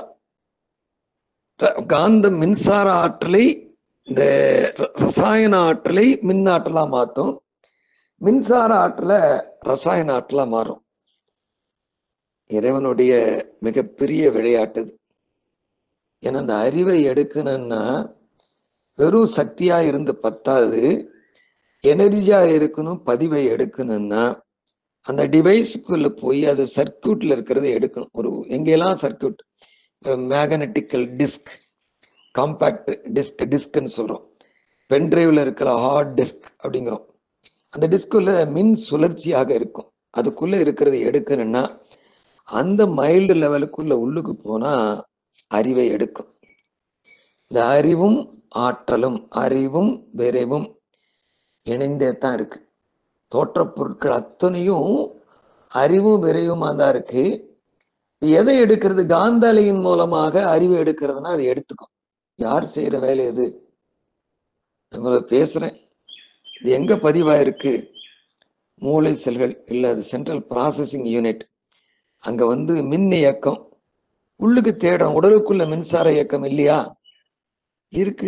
காந்த மின்சார ஆற்றலை இந்த ர- ரசாயன ஆற்றலை மின் ஆற்றலா மாத்தும் மின்சார ஆற்றலை ரசாயன ஆற்றலா மாறும் இறைவனுடைய மிகப்பெரிய விளையாட்டு இது. ஏன்னா அந்த அறிவை எடுக்கணும்னா வெறும் சக்தியா இருந்து பத்தாது எனர்ஜியா இருக்கணும் பதிவை எடுக்கணும்னா அந்த டிவைஸுக்குள்ள போய் அது சர்க்கியூட்ல இருக்கிறத எடுக்கணும் ஒரு எங்கெல்லாம் circuit magnetical disc compact disc டிஸ்க்னு சொல்றோம் பென்டிரைவ்ல இருக்கிற ஹார்ட் டிஸ்க் அப்படிங்கிறோம் அந்த டிஸ்குள்ள மின் சுழற்சியாக இருக்கும் அதுக்குள்ள இருக்கிறத எடுக்கணும்னா அந்த மைல்டு லெவலுக்குள்ள உள்ளுக்கு போனா அறிவை எடுக்கும் இந்த அறிவும் ஆற்றலும் அறிவும் விரைவும் இணைந்தே தான் இருக்கு தோற்றப் பொருட்கள் அத்தனையும் அறிவும் விரைவுமா தான் இருக்கு எதை எடுக்கிறது காந்த அலையின் மூலமாக அறிவு எடுக்கிறதுனா அதை எடுத்துக்கும் யார் செய்யற வேலை எது நம்ம பேசுறேன் இது எங்க பதிவாயிருக்கு மூளை செல்கள் இல்ல அது சென்ட்ரல் ப்ராசஸிங் யூனிட் அங்க வந்து மின் இயக்கம் உள்ளுக்கு தேடும் உடலுக்குள்ள மின்சார இயக்கம் இல்லையா இருக்கு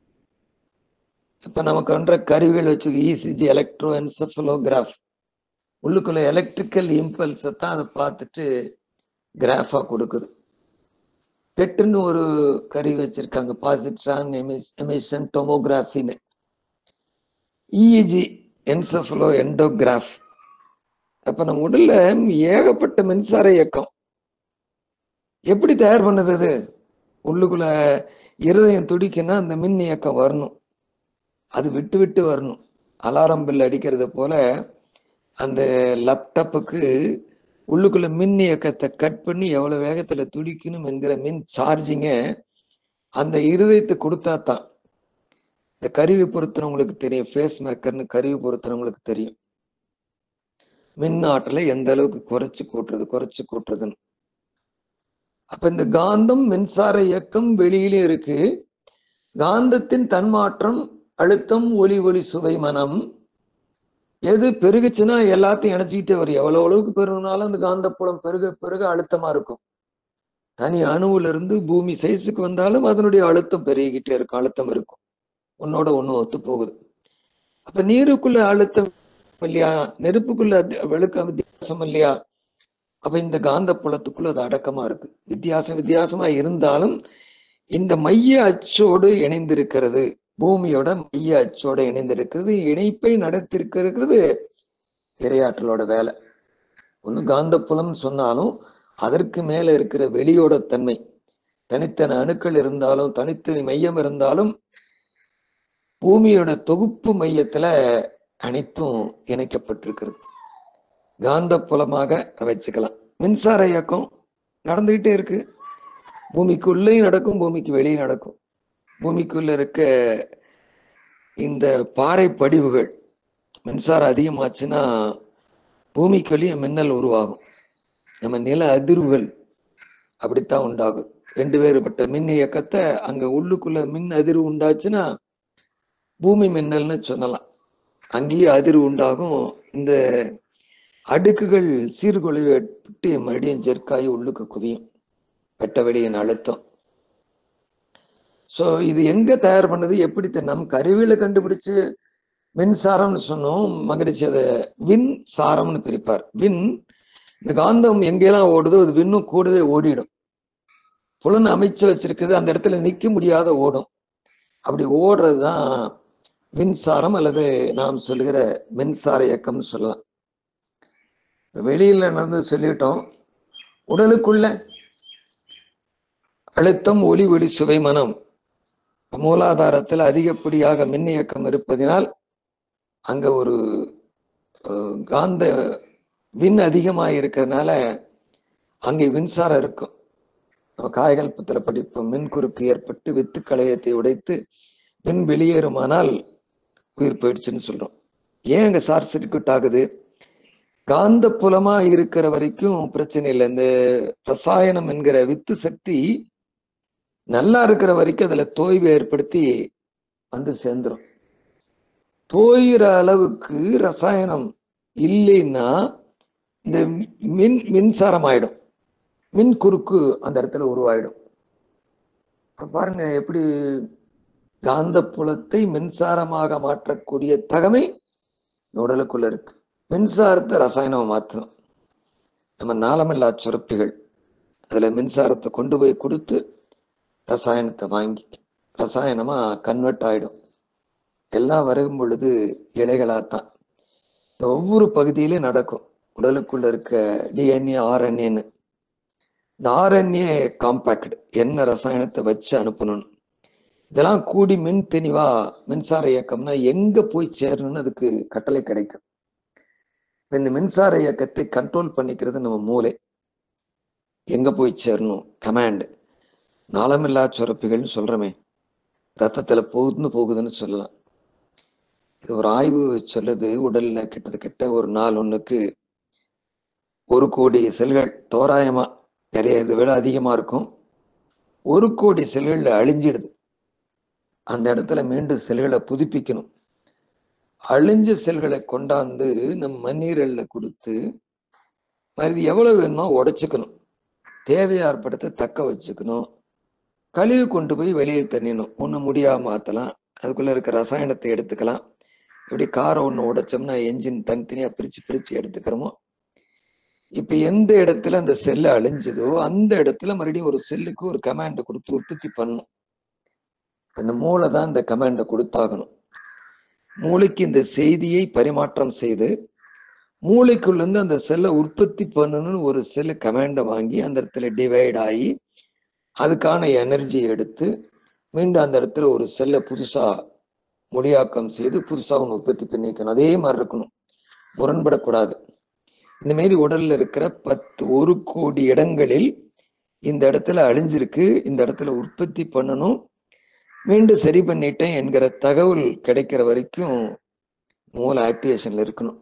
இப்ப நமக்கு ஒன்ற கருவிகள் வச்சு இசிஜி எலக்ட்ரோ என்செஃபலோகிராஃப் உள்ளுக்குள்ள எலக்ட்ரிக்கல் இம்பல்ஸை தான் அதை பார்த்துட்டு கிராஃபா கொடுக்குது பெட்டுன்னு ஒரு கருவி வச்சிருக்காங்க பாசிட்ரான் எமிஷன் டொமோகிராஃபின்னு இஇஜி என்செஃபலோ எண்டோகிராஃப் அப்ப நம்ம உடல்ல ஏகப்பட்ட மின்சார இயக்கம் எப்படி தயார் பண்ணுது அது உள்ளுக்குள்ள இருதயம் துடிக்குன்னா அந்த மின் இயக்கம் வரணும் அது விட்டு விட்டு வரணும் அலாரம் பில் அடிக்கிறது போல அந்த லேப்டாப்புக்கு உள்ளுக்குள்ள மின் இயக்கத்தை கட் பண்ணி எவ்வளவு வேகத்துல துடிக்கணும் என்கிற மின் சார்ஜிங்க அந்த இருதயத்தை கொடுத்தா தான் இந்த கருவி பொருத்துறவங்களுக்கு தெரியும் ஃபேஸ் மேக்கர்னு கருவி பொருத்துறவங்களுக்கு தெரியும் மின் ஆற்றலை எந்த அளவுக்கு குறைச்சு கூட்டுறது குறைச்சு கூட்டுறதுன்னு அப்ப இந்த காந்தம் மின்சார இயக்கம் வெளியிலே இருக்கு காந்தத்தின் தன்மாற்றம் அழுத்தம் ஒலி ஒளி சுவை மனம் எது பெருகுச்சுன்னா எல்லாத்தையும் இணைச்சிக்கிட்டே வரும் எவ்வளவு அளவுக்கு பெருகினாலும் அந்த காந்தப்புலம் பெருக பெருக அழுத்தமா இருக்கும் தனி அணுவுல இருந்து பூமி சைஸுக்கு வந்தாலும் அதனுடைய அழுத்தம் பெருகிக்கிட்டே இருக்கும் அழுத்தம் இருக்கும் உன்னோட ஒண்ணு ஒத்து போகுது அப்ப நீருக்குள்ள அழுத்தம் இல்லையா நெருப்புக்குள்ள வெளுக்க வித்தியாசம் இல்லையா அப்ப இந்த காந்த புலத்துக்குள்ள அது அடக்கமா இருக்கு வித்தியாசம் வித்தியாசமா இருந்தாலும் இந்த மைய அச்சோடு இணைந்திருக்கிறது பூமியோட மைய அச்சோட இணைந்திருக்கிறது இணைப்பை நடத்திருக்கிறது இரையாற்றலோட வேலை ஒண்ணு காந்த புலம் சொன்னாலும் அதற்கு மேல இருக்கிற வெளியோட தன்மை தனித்தன அணுக்கள் இருந்தாலும் தனித்தனி மையம் இருந்தாலும் பூமியோட தொகுப்பு மையத்துல அனைத்தும் இணைக்கப்பட்டிருக்கிறது காந்த புலமாக வச்சுக்கலாம் மின்சார இயக்கம் நடந்துகிட்டே இருக்கு பூமிக்குள்ளேயும் நடக்கும் பூமிக்கு வெளியே நடக்கும் பூமிக்குள்ள இருக்க இந்த பாறை படிவுகள் மின்சாரம் அதிகமாச்சுன்னா பூமிக்குள்ளேயும் மின்னல் உருவாகும் நம்ம நில அதிர்வுகள் அப்படித்தான் உண்டாகும் ரெண்டு வேறுபட்ட மின் இயக்கத்தை அங்க உள்ளுக்குள்ள மின் அதிர்வு உண்டாச்சுன்னா பூமி மின்னல்னு சொல்லலாம் அங்கேயும் அதிர்வு உண்டாகும் இந்த அடுக்குகள் சீர்குலைவு ஏற்பட்டு மறுபடியும் ஜெர்க்காயி உள்ளுக்கு குவியும் வெட்ட வெளியின் அழுத்தம் சோ இது எங்க தயார் பண்ணது எப்படி நம் கருவியில கண்டுபிடிச்சு மின்சாரம்னு சொன்னோம் மகிழ்ச்சி அதை வின் சாரம்னு பிரிப்பார் வின் இந்த காந்தம் எங்கெல்லாம் ஓடுதோ அது விண்ணும் கூடவே ஓடிடும் புலன் அமைச்சு வச்சிருக்கிறது அந்த இடத்துல நிக்க முடியாத ஓடும் அப்படி ஓடுறதுதான் மின்சாரம் அல்லது நாம் சொல்லுகிற மின்சார இயக்கம்னு சொல்லலாம் வெளியில நடந்து சொல்லிட்டோம் உடலுக்குள்ள அழுத்தம் ஒலி ஒளி சுவை மனம் மூலாதாரத்தில் அதிகப்படியாக மின் இயக்கம் இருப்பதினால் அங்க ஒரு காந்த விண் அதிகமாக இருக்கிறதுனால அங்கே மின்சாரம் இருக்கும் நம்ம காயகல்பத்தில் படிப்போம் மின் குறுக்கு ஏற்பட்டு வித்து களையத்தை உடைத்து மின் வெளியேறுமானால் உயிர் போயிடுச்சுன்னு சொல்றோம் ஏன் அங்க ஷார்ட் சர்க்கியூட் ஆகுது காந்த புலமா இருக்கிற வரைக்கும் பிரச்சனை இல்லை இந்த ரசாயனம் என்கிற வித்து சக்தி நல்லா இருக்கிற வரைக்கும் அதுல தோய்வு ஏற்படுத்தி வந்து சேர்ந்துரும் தோயிற அளவுக்கு ரசாயனம் இல்லைன்னா இந்த மின் மின்சாரம் ஆயிடும் மின் குறுக்கு அந்த இடத்துல உருவாயிடும் பாருங்க எப்படி காந்த புலத்தை மின்சாரமாக மாற்றக்கூடிய தகமை உடலுக்குள்ள இருக்கு மின்சாரத்தை ரசாயனமா மாற்றணும் நம்ம நாளமில்லா சுரப்பிகள் அதுல மின்சாரத்தை கொண்டு போய் கொடுத்து ரசாயனத்தை வாங்கி ரசாயனமா கன்வெர்ட் ஆயிடும் எல்லாம் வரும் பொழுது இலைகளாத்தான் ஒவ்வொரு பகுதியிலும் நடக்கும் உடலுக்குள்ள இருக்க டிஎன்ஏ ஆர்என்ஏன்னு இந்த ஆர்என்ஏ காம்பாக்ட் என்ன ரசாயனத்தை வச்சு அனுப்பணும் இதெல்லாம் கூடி மின் தெளிவா மின்சார இயக்கம்னா எங்க போய் சேரணும்னு அதுக்கு கட்டளை கிடைக்கும் இந்த மின்சார இயக்கத்தை கண்ட்ரோல் பண்ணிக்கிறது நம்ம மூளை எங்க போய் சேரணும் கமாண்ட் நாளமில்லா சுரப்பிகள்னு சொல்றமே ரத்தத்துல போகுதுன்னு போகுதுன்னு சொல்லலாம் இது ஒரு ஆய்வு சொல்லுது உடல்ல கிட்டத்தட்ட ஒரு நாள் ஒண்ணுக்கு ஒரு கோடி செல்கள் தோராயமா நிறைய இதை விட அதிகமா இருக்கும் ஒரு கோடி செல்கள்ல அழிஞ்சிடுது அந்த இடத்துல மீண்டும் செல்களை புதுப்பிக்கணும் அழிஞ்ச செல்களை கொண்டாந்து நம் மண்ணீரல்ல கொடுத்து மறுபடி எவ்வளவு வேணுமோ உடைச்சுக்கணும் தேவையாற்படுத்த தக்க வச்சுக்கணும் கழிவு கொண்டு போய் வெளியே தண்ணிடணும் ஒண்ணு முடியாம மாத்தலாம் அதுக்குள்ள இருக்க ரசாயனத்தை எடுத்துக்கலாம் இப்படி காரை ஒண்ணு உடைச்சோம்னா என்ஜின் தனித்தனியா பிரிச்சு பிரிச்சு எடுத்துக்கிறோமோ இப்ப எந்த இடத்துல அந்த செல்லு அழிஞ்சதோ அந்த இடத்துல மறுபடியும் ஒரு செல்லுக்கு ஒரு கமாண்டை கொடுத்து உற்பத்தி பண்ணணும் அந்த மூளை தான் இந்த கமாண்டை கொடுத்தாகணும் மூளைக்கு இந்த செய்தியை பரிமாற்றம் செய்து மூளைக்குள்ள இருந்து அந்த செல்லை உற்பத்தி பண்ணணும்னு ஒரு செல்லு கமாண்டை வாங்கி அந்த இடத்துல டிவைட் ஆகி அதுக்கான எனர்ஜி எடுத்து மீண்டும் அந்த இடத்துல ஒரு செல்லை புதுசா மொழியாக்கம் செய்து புதுசா ஒன்று உற்பத்தி பண்ணி வைக்கணும் அதே மாதிரி இருக்கணும் முரண்படக்கூடாது இந்த மாதிரி உடல்ல இருக்கிற பத்து ஒரு கோடி இடங்களில் இந்த இடத்துல அழிஞ்சிருக்கு இந்த இடத்துல உற்பத்தி பண்ணணும் மீண்டும் சரி பண்ணிட்டேன் என்கிற தகவல் கிடைக்கிற வரைக்கும் மூளை ஆக்டிவேஷன்ல இருக்கணும்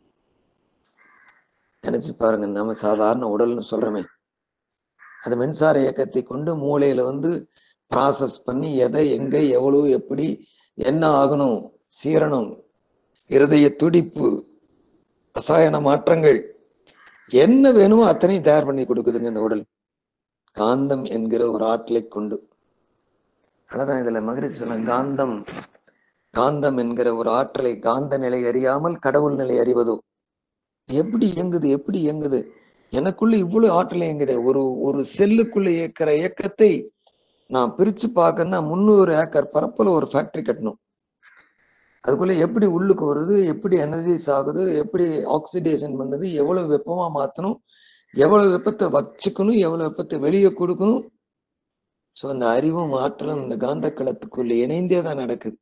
நினைச்சு பாருங்க நம்ம சாதாரண உடல்னு சொல்றோமே அது மின்சார இயக்கத்தை கொண்டு மூளையில வந்து ப்ராசஸ் பண்ணி எதை எங்க எவ்வளவு எப்படி என்ன ஆகணும் சீரணம் இருதய துடிப்பு ரசாயன மாற்றங்கள் என்ன வேணுமோ அத்தனையும் தயார் பண்ணி கொடுக்குதுங்க இந்த உடல் காந்தம் என்கிற ஒரு ஆற்றலை கொண்டு அதான் இதுல மகிழ்ச்சி சொன்ன காந்தம் காந்தம் என்கிற ஒரு ஆற்றலை காந்த நிலை அறியாமல் கடவுள் நிலை அறிவதோ எப்படி இயங்குது எப்படி இயங்குது எனக்குள்ள இவ்வளவு ஆற்றல் இயங்குது ஒரு ஒரு செல்லுக்குள்ள இயக்கிற இயக்கத்தை நான் பிரிச்சு பார்க்கணும்னா முந்நூறு ஏக்கர் பரப்புல ஒரு ஃபேக்டரி கட்டணும் அதுக்குள்ள எப்படி உள்ளுக்கு வருது எப்படி எனர்ஜைஸ் ஆகுது எப்படி ஆக்சிடேஷன் பண்ணுது எவ்வளவு வெப்பமா மாத்தணும் எவ்வளவு வெப்பத்தை வச்சுக்கணும் எவ்வளவு வெப்பத்தை வெளியே கொடுக்கணும் ஸோ அந்த அறிவும் ஆற்றலும் இந்த காந்த களத்துக்குள்ள இணைந்தே தான் நடக்குது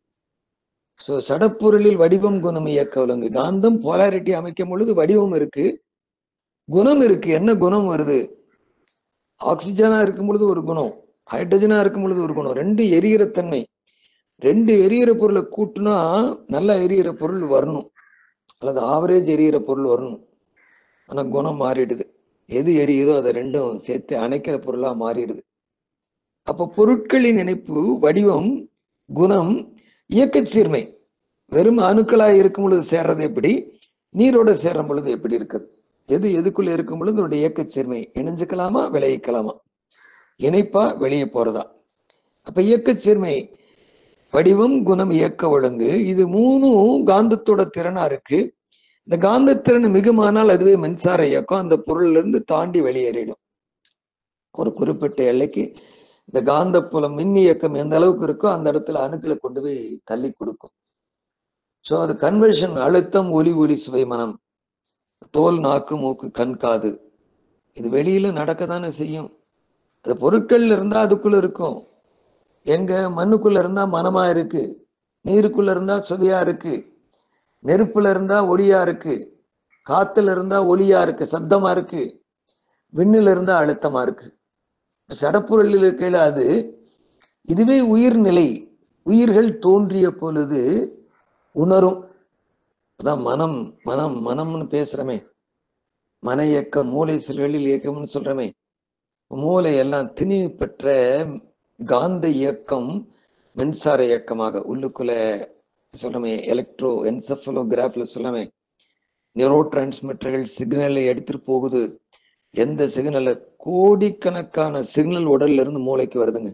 ஸோ சடப்பொருளில் வடிவம் குணம் இயக்க விலங்கு காந்தம் போலாரிட்டி அமைக்கும் பொழுது வடிவம் இருக்கு குணம் இருக்கு என்ன குணம் வருது ஆக்சிஜனா இருக்கும் பொழுது ஒரு குணம் ஹைட்ரஜனா இருக்கும் பொழுது ஒரு குணம் ரெண்டு எரிகிற தன்மை ரெண்டு எரியிற பொருளை கூட்டுனா நல்லா எரியிற பொருள் வரணும் அல்லது ஆவரேஜ் எரியிற பொருள் வரணும் ஆனா குணம் மாறிடுது எது எரியுதோ அதை ரெண்டும் சேர்த்து அணைக்கிற பொருளா மாறிடுது அப்ப பொருட்களின் இணைப்பு வடிவம் குணம் இயக்கச் சீர்மை வெறும் அணுக்களாய் இருக்கும் பொழுது சேர்றது எப்படி நீரோட சேர்ற பொழுது எப்படி இருக்குது எது எதுக்குள்ள இருக்கும் பொழுது அதோட இயக்கச் சீர்மை இணைஞ்சுக்கலாமா விளைவிக்கலாமா இணைப்பா வெளியே போறதா அப்ப இயக்கச் சீர்மை வடிவம் குணம் இயக்க ஒழுங்கு இது மூணும் காந்தத்தோட திறனா இருக்கு இந்த காந்த திறன் மிகுமானால் அதுவே மின்சார இயக்கம் அந்த பொருள்ல இருந்து தாண்டி வெளியேறிடும் ஒரு குறிப்பிட்ட எல்லைக்கு இந்த காந்த புலம் மின் இயக்கம் எந்த அளவுக்கு இருக்கோ அந்த இடத்துல அணுக்களை கொண்டு போய் தள்ளி கொடுக்கும் ஸோ அது கன்வர்ஷன் அழுத்தம் ஒலி ஒலி சுவை மனம் தோல் நாக்கு மூக்கு கண் காது இது வெளியில நடக்க தானே செய்யும் அது பொருட்கள்ல இருந்தா அதுக்குள்ள இருக்கும் எங்க மண்ணுக்குள்ள இருந்தா மனமா இருக்கு நீருக்குள்ள இருந்தா சுவையா இருக்கு நெருப்புல இருந்தா ஒளியா இருக்கு காத்துல இருந்தா ஒளியா இருக்கு சத்தமா இருக்கு விண்ணுல இருந்தா அழுத்தமா இருக்கு சடப்பொருளில் இருக்கையில அது இதுவே உயிர்நிலை உயிர்கள் தோன்றிய பொழுது உணரும் அதான் மனம் மனம் மனம்னு பேசுறமே மன இயக்கம் மூளை செல்களில் இயக்கம்னு சொல்றமே மூளை எல்லாம் திணிவு பெற்ற காந்த இயக்கம் மின்சார இயக்கமாக உள்ளுக்குள்ள சொல்றமே எலக்ட்ரோ என்செஃபலோகிராஃப்ல சொல்றமே நியூரோ டிரான்ஸ்மிட்டர்கள் சிக்னலை எடுத்துட்டு போகுது எந்த சிக்னலை கோடிக்கணக்கான சிக்னல் உடல்ல இருந்து மூளைக்கு வருதுங்க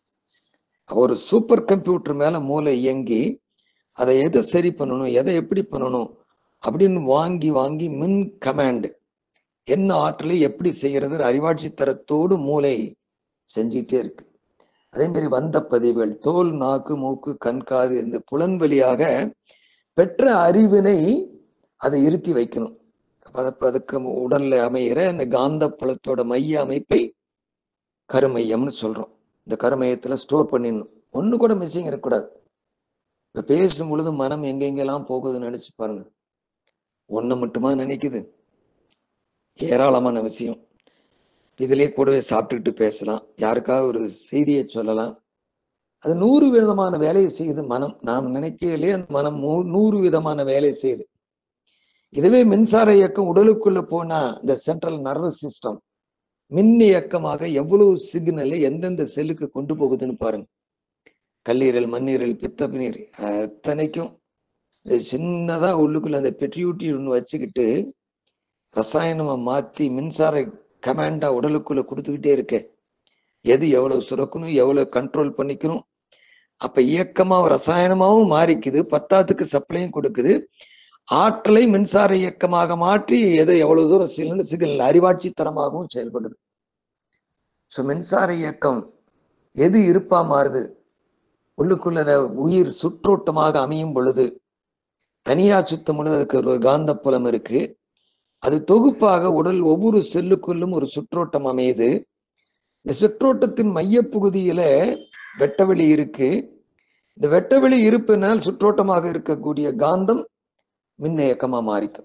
ஒரு சூப்பர் கம்ப்யூட்டர் மேல மூளை இயங்கி அதை எதை சரி பண்ணணும் எதை எப்படி பண்ணணும் அப்படின்னு வாங்கி வாங்கி மின் கமாண்ட் என்ன ஆற்றலை எப்படி செய்யறது அறிவாட்சி தரத்தோடு மூளை செஞ்சிட்டே இருக்கு அதே மாதிரி வந்த பதிவுகள் தோல் நாக்கு மூக்கு கண் காது இந்த புலன் வழியாக பெற்ற அறிவினை அதை இருத்தி வைக்கணும் அப்ப அதுக்கு உடல்ல அமைகிற இந்த காந்த புலத்தோட மைய அமைப்பை கருமையம்னு சொல்றோம் இந்த கருமையத்துல ஸ்டோர் பண்ணிடணும் ஒண்ணு கூட மிஸ்ஸிங் இருக்கக்கூடாது இப்ப பேசும் பொழுது மனம் எங்கெங்கெல்லாம் போகுதுன்னு நினைச்சு பாருங்க ஒண்ணு மட்டுமா நினைக்குது ஏராளமான விஷயம் இதுலயே கூடவே சாப்பிட்டுக்கிட்டு பேசலாம் யாருக்காவது ஒரு செய்தியை சொல்லலாம் அது நூறு விதமான வேலையை செய்யுது மனம் நாம் நினைக்கையிலே அந்த மனம் நூறு விதமான வேலையை செய்யுது இதுவே மின்சார இயக்கம் உடலுக்குள்ள போனா இந்த சென்ட்ரல் நர்வஸ் சிஸ்டம் மின் இயக்கமாக எவ்வளவு சிக்னலை எந்தெந்த செல்லுக்கு கொண்டு போகுதுன்னு பாருங்க கல்லீரல் மண்ணீரல் பித்த நீர் அத்தனைக்கும் இது சின்னதா உள்ளுக்குள்ள அந்த பெட்ரியூட்டி ஒன்று வச்சுக்கிட்டு ரசாயனமா மாத்தி மின்சார கமாண்டா உடலுக்குள்ள கொடுத்துக்கிட்டே இருக்க எது எவ்வளவு சுரக்கணும் எவ்வளவு கண்ட்ரோல் பண்ணிக்கணும் அப்ப இயக்கமா ரசாயனமாவும் மாறிக்குது பத்தாத்துக்கு சப்ளையும் கொடுக்குது ஆற்றலை மின்சார இயக்கமாக மாற்றி எது எவ்வளவு தூரம் சில சிக்னல் அறிவாட்சி தரமாகவும் செயல்படுது ஸோ மின்சார இயக்கம் எது இருப்பா மாறுது உள்ளுக்குள்ள உயிர் சுற்றோட்டமாக அமையும் பொழுது தனியா சுத்தம் பொழுது அதுக்கு ஒரு காந்தப்புலம் இருக்கு அது தொகுப்பாக உடல் ஒவ்வொரு செல்லுக்குள்ளும் ஒரு சுற்றோட்டம் அமையுது இந்த சுற்றோட்டத்தின் மையப்பகுதியில வெட்டவெளி இருக்கு இந்த வெட்டவெளி இருப்பினால் சுற்றோட்டமாக இருக்கக்கூடிய காந்தம் மின் இயக்கமா மாறிக்கும்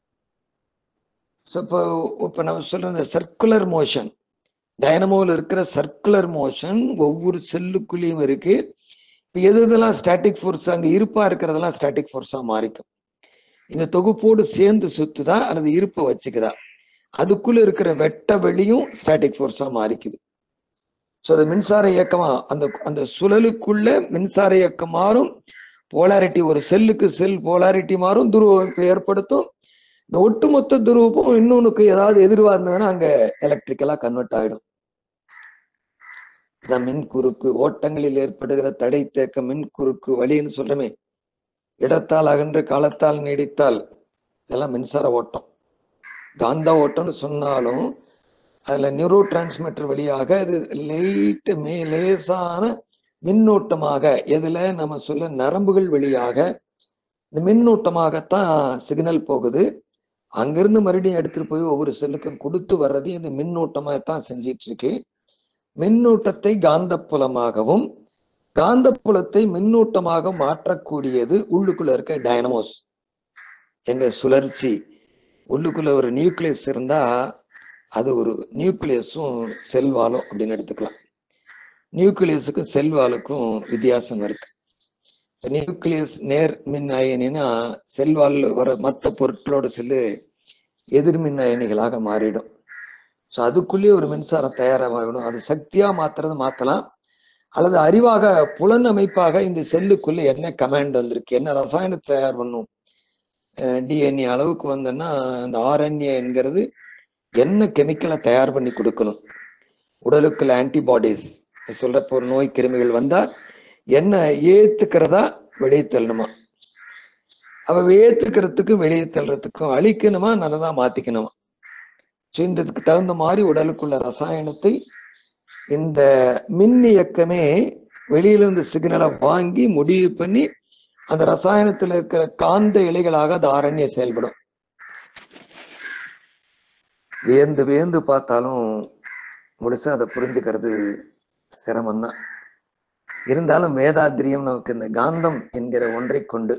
இப்போ இப்போ நம்ம சொல்ற இந்த சர்க்குலர் மோஷன் டைனமோல இருக்கிற சர்க்குலர் மோஷன் ஒவ்வொரு செல்லுக்குள்ளேயும் இருக்கு இப்போ எது இதெல்லாம் ஸ்டாட்டிக் ஃபோர்ஸ் அங்க இருப்பா இருக்கிறதெல்லாம் ஸ்டாட்டிக் ஃபோர்ஸா மாறிக்கும் இந்த தொகுப்போடு சேர்ந்து சுத்துதா அல்லது இருப்பை வச்சுக்குதா அதுக்குள்ள இருக்கிற வெட்ட வெளியும் ஸ்டாட்டிக் ஃபோர்ஸா மாறிக்குது ஸோ அது மின்சார இயக்கமா அந்த அந்த சுழலுக்குள்ள மின்சார இயக்கம் மாறும் போலாரிட்டி ஒரு செல்லுக்கு செல் போலாரிட்டி மாறும் துருவமைப்பை ஏற்படுத்தும் இந்த ஒட்டுமொத்த துருவப்பும் இன்னொன்னுக்கு ஏதாவது எதிர்வா இருந்ததுன்னா அங்க எலக்ட்ரிக்கலா கன்வெர்ட் ஆயிடும் இதான் மின் குறுக்கு ஓட்டங்களில் ஏற்படுகிற தடை தேக்க மின் குறுக்கு வழின்னு சொல்றமே இடத்தால் அகன்று காலத்தால் நீடித்தால் இதெல்லாம் மின்சார ஓட்டம் காந்த ஓட்டம்னு சொன்னாலும் அதுல நியூரோ டிரான்ஸ்மிட்டர் வழியாக அது லைட்டு மே லேசான மின்னோட்டமாக எதுல நம்ம சொல்ல நரம்புகள் வழியாக இந்த மின்னோட்டமாகத்தான் சிக்னல் போகுது அங்கிருந்து மறுபடியும் எடுத்துட்டு போய் ஒவ்வொரு செல்லுக்கும் கொடுத்து வர்றது இந்த மின்னோட்டமாகத்தான் செஞ்சிட்டு இருக்கு மின்னூட்டத்தை காந்தப்புலமாகவும் காந்தப்புலத்தை மின்னூட்டமாக மாற்றக்கூடியது உள்ளுக்குள்ள இருக்க டைனமோஸ் எங்க சுழற்சி உள்ளுக்குள்ள ஒரு நியூக்ளியஸ் இருந்தா அது ஒரு நியூக்ளியஸும் செல்வாலும் அப்படின்னு எடுத்துக்கலாம் நியூக்ளியஸுக்கும் செல்வாலுக்கும் வித்தியாசம் இருக்கு நியூக்ளியஸ் நேர் மின் அயனினா செல்வால் வர மற்ற பொருட்களோட செல்லு எதிர்மின் அயனிகளாக மாறிடும் ஸோ அதுக்குள்ளேயே ஒரு மின்சாரம் தயாராகணும் அது சக்தியா மாத்துறது மாத்தலாம் அல்லது அறிவாக புலன் அமைப்பாக இந்த செல்லுக்குள்ள என்ன கமாண்ட் வந்திருக்கு என்ன ரசாயனம் தயார் பண்ணும் டிஎன்ஏ அளவுக்கு வந்தோன்னா அந்த ஆர்என்ஏ என்கிறது என்ன கெமிக்கலை தயார் பண்ணி கொடுக்கணும் உடலுக்குள்ள ஆன்டிபாடிஸ் சொல்றப்ப ஒரு நோய் கிருமிகள் வந்தா என்ன ஏத்துக்கிறதா வெளியே தள்ளணுமா அவ ஏத்துக்கிறதுக்கு வெளியே தள்ளுறதுக்கும் அழிக்கணுமா நல்லதா மாத்திக்கணுமா ஸோ இந்ததுக்கு தகுந்த மாதிரி உடலுக்குள்ள ரசாயனத்தை இந்த மின் இயக்கமே வெளியில இருந்து சிக்னலை வாங்கி முடிவு பண்ணி அந்த ரசாயனத்துல இருக்கிற காந்த இலைகளாக அது ஆரண்ய செயல்படும் வியந்து வியந்து பார்த்தாலும் முழுசா அதை புரிஞ்சுக்கிறது சிரமம்தான் இருந்தாலும் வேதாத்திரியம் நமக்கு இந்த காந்தம் என்கிற ஒன்றை கொண்டு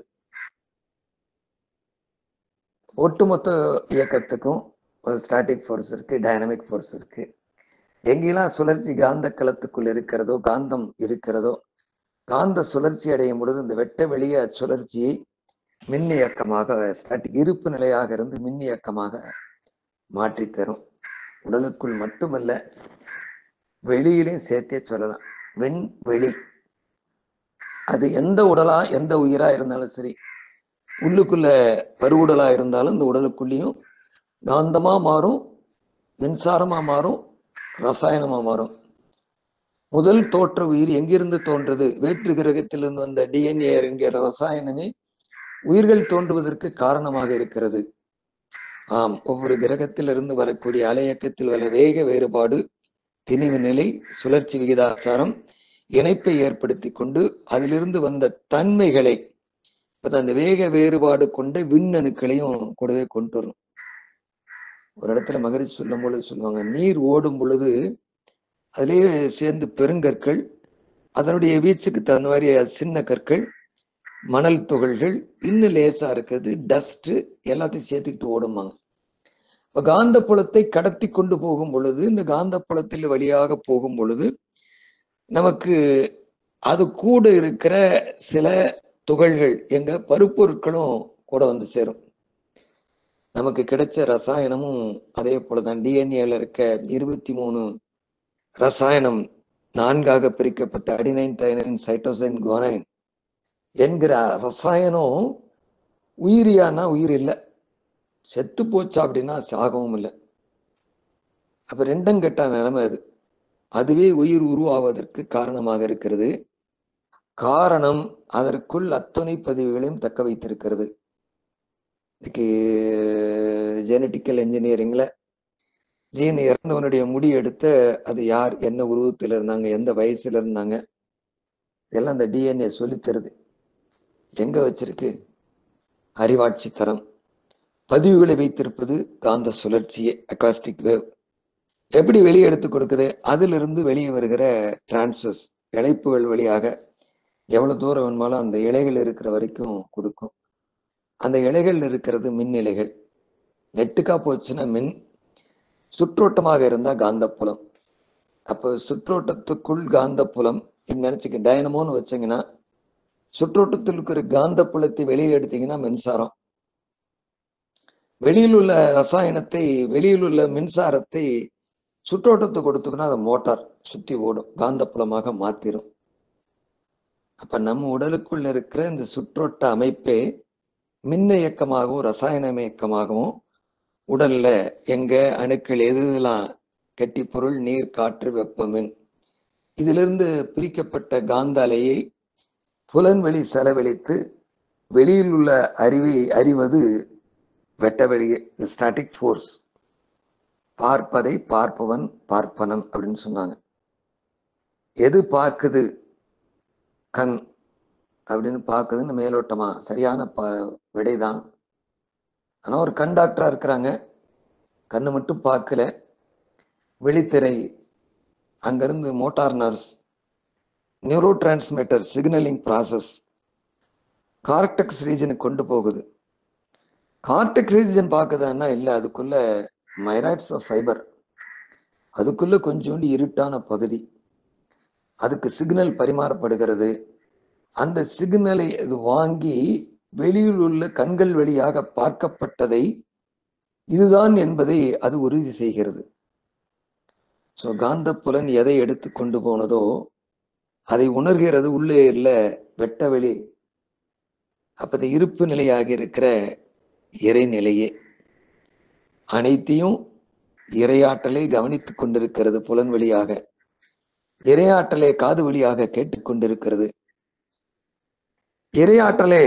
ஒட்டுமொத்த இயக்கத்துக்கும் ஒரு ஸ்டாட்டிக் ஃபோர்ஸ் இருக்கு டைனமிக் ஃபோர்ஸ் இருக்கு எங்கெல்லாம் சுழற்சி காந்த களத்துக்குள் இருக்கிறதோ காந்தம் இருக்கிறதோ காந்த சுழற்சி அடையும் பொழுது இந்த வெட்ட வெளிய சுழற்சியை மின் இயக்கமாக ஸ்டாட்டிக் இருப்பு நிலையாக இருந்து மின் இயக்கமாக மாற்றி தரும் உடலுக்குள் மட்டுமல்ல வெளியிலையும் சேர்த்தே சொல்லலாம் வெண் வெளி அது எந்த உடலா எந்த உயிரா இருந்தாலும் சரி உள்ளுக்குள்ள பருவுடலா இருந்தாலும் இந்த உடலுக்குள்ளேயும் காந்தமா மாறும் மின்சாரமா மாறும் ரசாயனமா மாறும் முதல் தோற்ற உயிர் எங்கிருந்து தோன்றது வேற்று கிரகத்திலிருந்து வந்த டிஎன்ஏ என்கிற ரசாயனமே உயிர்கள் தோன்றுவதற்கு காரணமாக இருக்கிறது ஆம் ஒவ்வொரு கிரகத்திலிருந்து வரக்கூடிய அலையக்கத்தில் வர வேக வேறுபாடு திணிவு நிலை சுழற்சி விகிதாசாரம் இணைப்பை ஏற்படுத்தி கொண்டு அதிலிருந்து வந்த தன்மைகளை அந்த வேக வேறுபாடு கொண்ட விண்ணணுக்களையும் கூடவே கொண்டு வரும் ஒரு இடத்துல மகிழ்ச்சி சொல்லும் பொழுது சொல்லுவாங்க நீர் ஓடும் பொழுது அதிலேயே சேர்ந்து பெருங்கற்கள் அதனுடைய வீச்சுக்கு தகுந்த மாதிரி சின்ன கற்கள் மணல் துகள்கள் இன்னும் லேசா இருக்குது டஸ்ட் எல்லாத்தையும் சேர்த்துக்கிட்டு ஓடுமாங்க இப்ப காந்த புலத்தை கடத்தி கொண்டு போகும் பொழுது இந்த காந்த புலத்தில் வழியாக போகும் பொழுது நமக்கு அது கூட இருக்கிற சில துகள்கள் எங்க பருப்பொருட்களும் கூட வந்து சேரும் நமக்கு கிடைச்ச ரசாயனமும் அதே போலதான் டிஎன்ஏல இருக்க இருபத்தி மூணு ரசாயனம் நான்காக பிரிக்கப்பட்ட அடினைன் தைனைன் சைட்டோசைன் குவானைன் என்கிற ரசாயனம் உயிரியானா உயிர் இல்லை செத்து போச்சா அப்படின்னா சாகவும் இல்லை அப்ப ரெண்டும் கெட்ட நிலைமை அது அதுவே உயிர் உருவாவதற்கு காரணமாக இருக்கிறது காரணம் அதற்குள் அத்துணை பதிவுகளையும் தக்க வைத்திருக்கிறது இன்னைக்கு ஜெனட்டிக்கல் இன்ஜினியரிங்ல ஜீன் இறந்தவனுடைய முடி எடுத்த அது யார் என்ன உருவத்தில் இருந்தாங்க எந்த வயசுல இருந்தாங்க இதெல்லாம் அந்த டிஎன்ஏ சொல்லித்தருது எங்க வச்சிருக்கு அறிவாட்சி தரம் பதிவுகளை வைத்திருப்பது காந்த சுழற்சியே அகாஸ்டிக் வேவ் எப்படி வெளியே எடுத்து கொடுக்குது அதிலிருந்து வெளியே வருகிற டிரான்ஸ்வஸ் இழைப்புகள் வழியாக எவ்வளவு தூரம் வேணுமாலும் அந்த இலைகள் இருக்கிற வரைக்கும் கொடுக்கும் அந்த இலைகள் இருக்கிறது மின் இலைகள் நெட்டுக்கா போச்சுன்னா மின் சுற்றோட்டமாக இருந்தா காந்தப்புலம் அப்போ சுற்றோட்டத்துக்குள் காந்தப்புலம் நினைச்சுக்க டைனமோன்னு வச்சீங்கன்னா சுற்றோட்டத்தில் இருக்கிற காந்தப்புலத்தை வெளியே எடுத்தீங்கன்னா மின்சாரம் வெளியில் உள்ள ரசாயனத்தை வெளியில் உள்ள மின்சாரத்தை சுற்றோட்டத்தை கொடுத்தோம்னா அது மோட்டார் சுத்தி ஓடும் காந்தப்புலமாக மாத்திரும் அப்ப நம்ம உடலுக்குள்ள இருக்கிற இந்த சுற்றோட்ட அமைப்பே மின்ன இயக்கமாகவும் ரசாயன இயக்கமாகவும் உடல்ல எங்க அணுக்கள் எது இதெல்லாம் கெட்டி பொருள் நீர் காற்று வெப்பமின் இதிலிருந்து பிரிக்கப்பட்ட காந்த அலையை புலன்வெளி செலவழித்து வெளியில் உள்ள அறிவை அறிவது வெட்டவெளி ஸ்டாட்டிக் ஃபோர்ஸ் பார்ப்பதை பார்ப்பவன் பார்ப்பனன் அப்படின்னு சொன்னாங்க எது பார்க்குது கண் அப்படின்னு பார்க்குதுன்னு மேலோட்டமா சரியான ப விடைதான் ஆனா ஒரு கண் டாக்டரா இருக்கிறாங்க கண்ணு மட்டும் பார்க்கல வெளித்திரை அங்கிருந்து motor nerves neuro transmitter signalling process cortex ரீஜனுக்கு கொண்டு போகுது கார்டெக்ஸ் ரீஜன் பார்க்குதான்னா இல்லை அதுக்குள்ள மைராய்ட்ஸ் ஆஃப் ஃபைபர் அதுக்குள்ள கொஞ்சோண்டு இருட்டான பகுதி அதுக்கு சிக்னல் பரிமாறப்படுகிறது அந்த சிக்னலை இது வாங்கி வெளியில் உள்ள கண்கள் வழியாக பார்க்கப்பட்டதை இதுதான் என்பதை அது உறுதி செய்கிறது ஸோ காந்த புலன் எதை எடுத்து கொண்டு போனதோ அதை உணர்கிறது உள்ளே இல்ல வெட்ட வெளி அப்ப இருப்பு நிலையாக இருக்கிற இறைநிலையே அனைத்தையும் இரையாற்றலை கவனித்துக் கொண்டிருக்கிறது புலன் வழியாக இரையாற்றலை காது வழியாக கேட்டுக்கொண்டிருக்கிறது இரையாற்றலை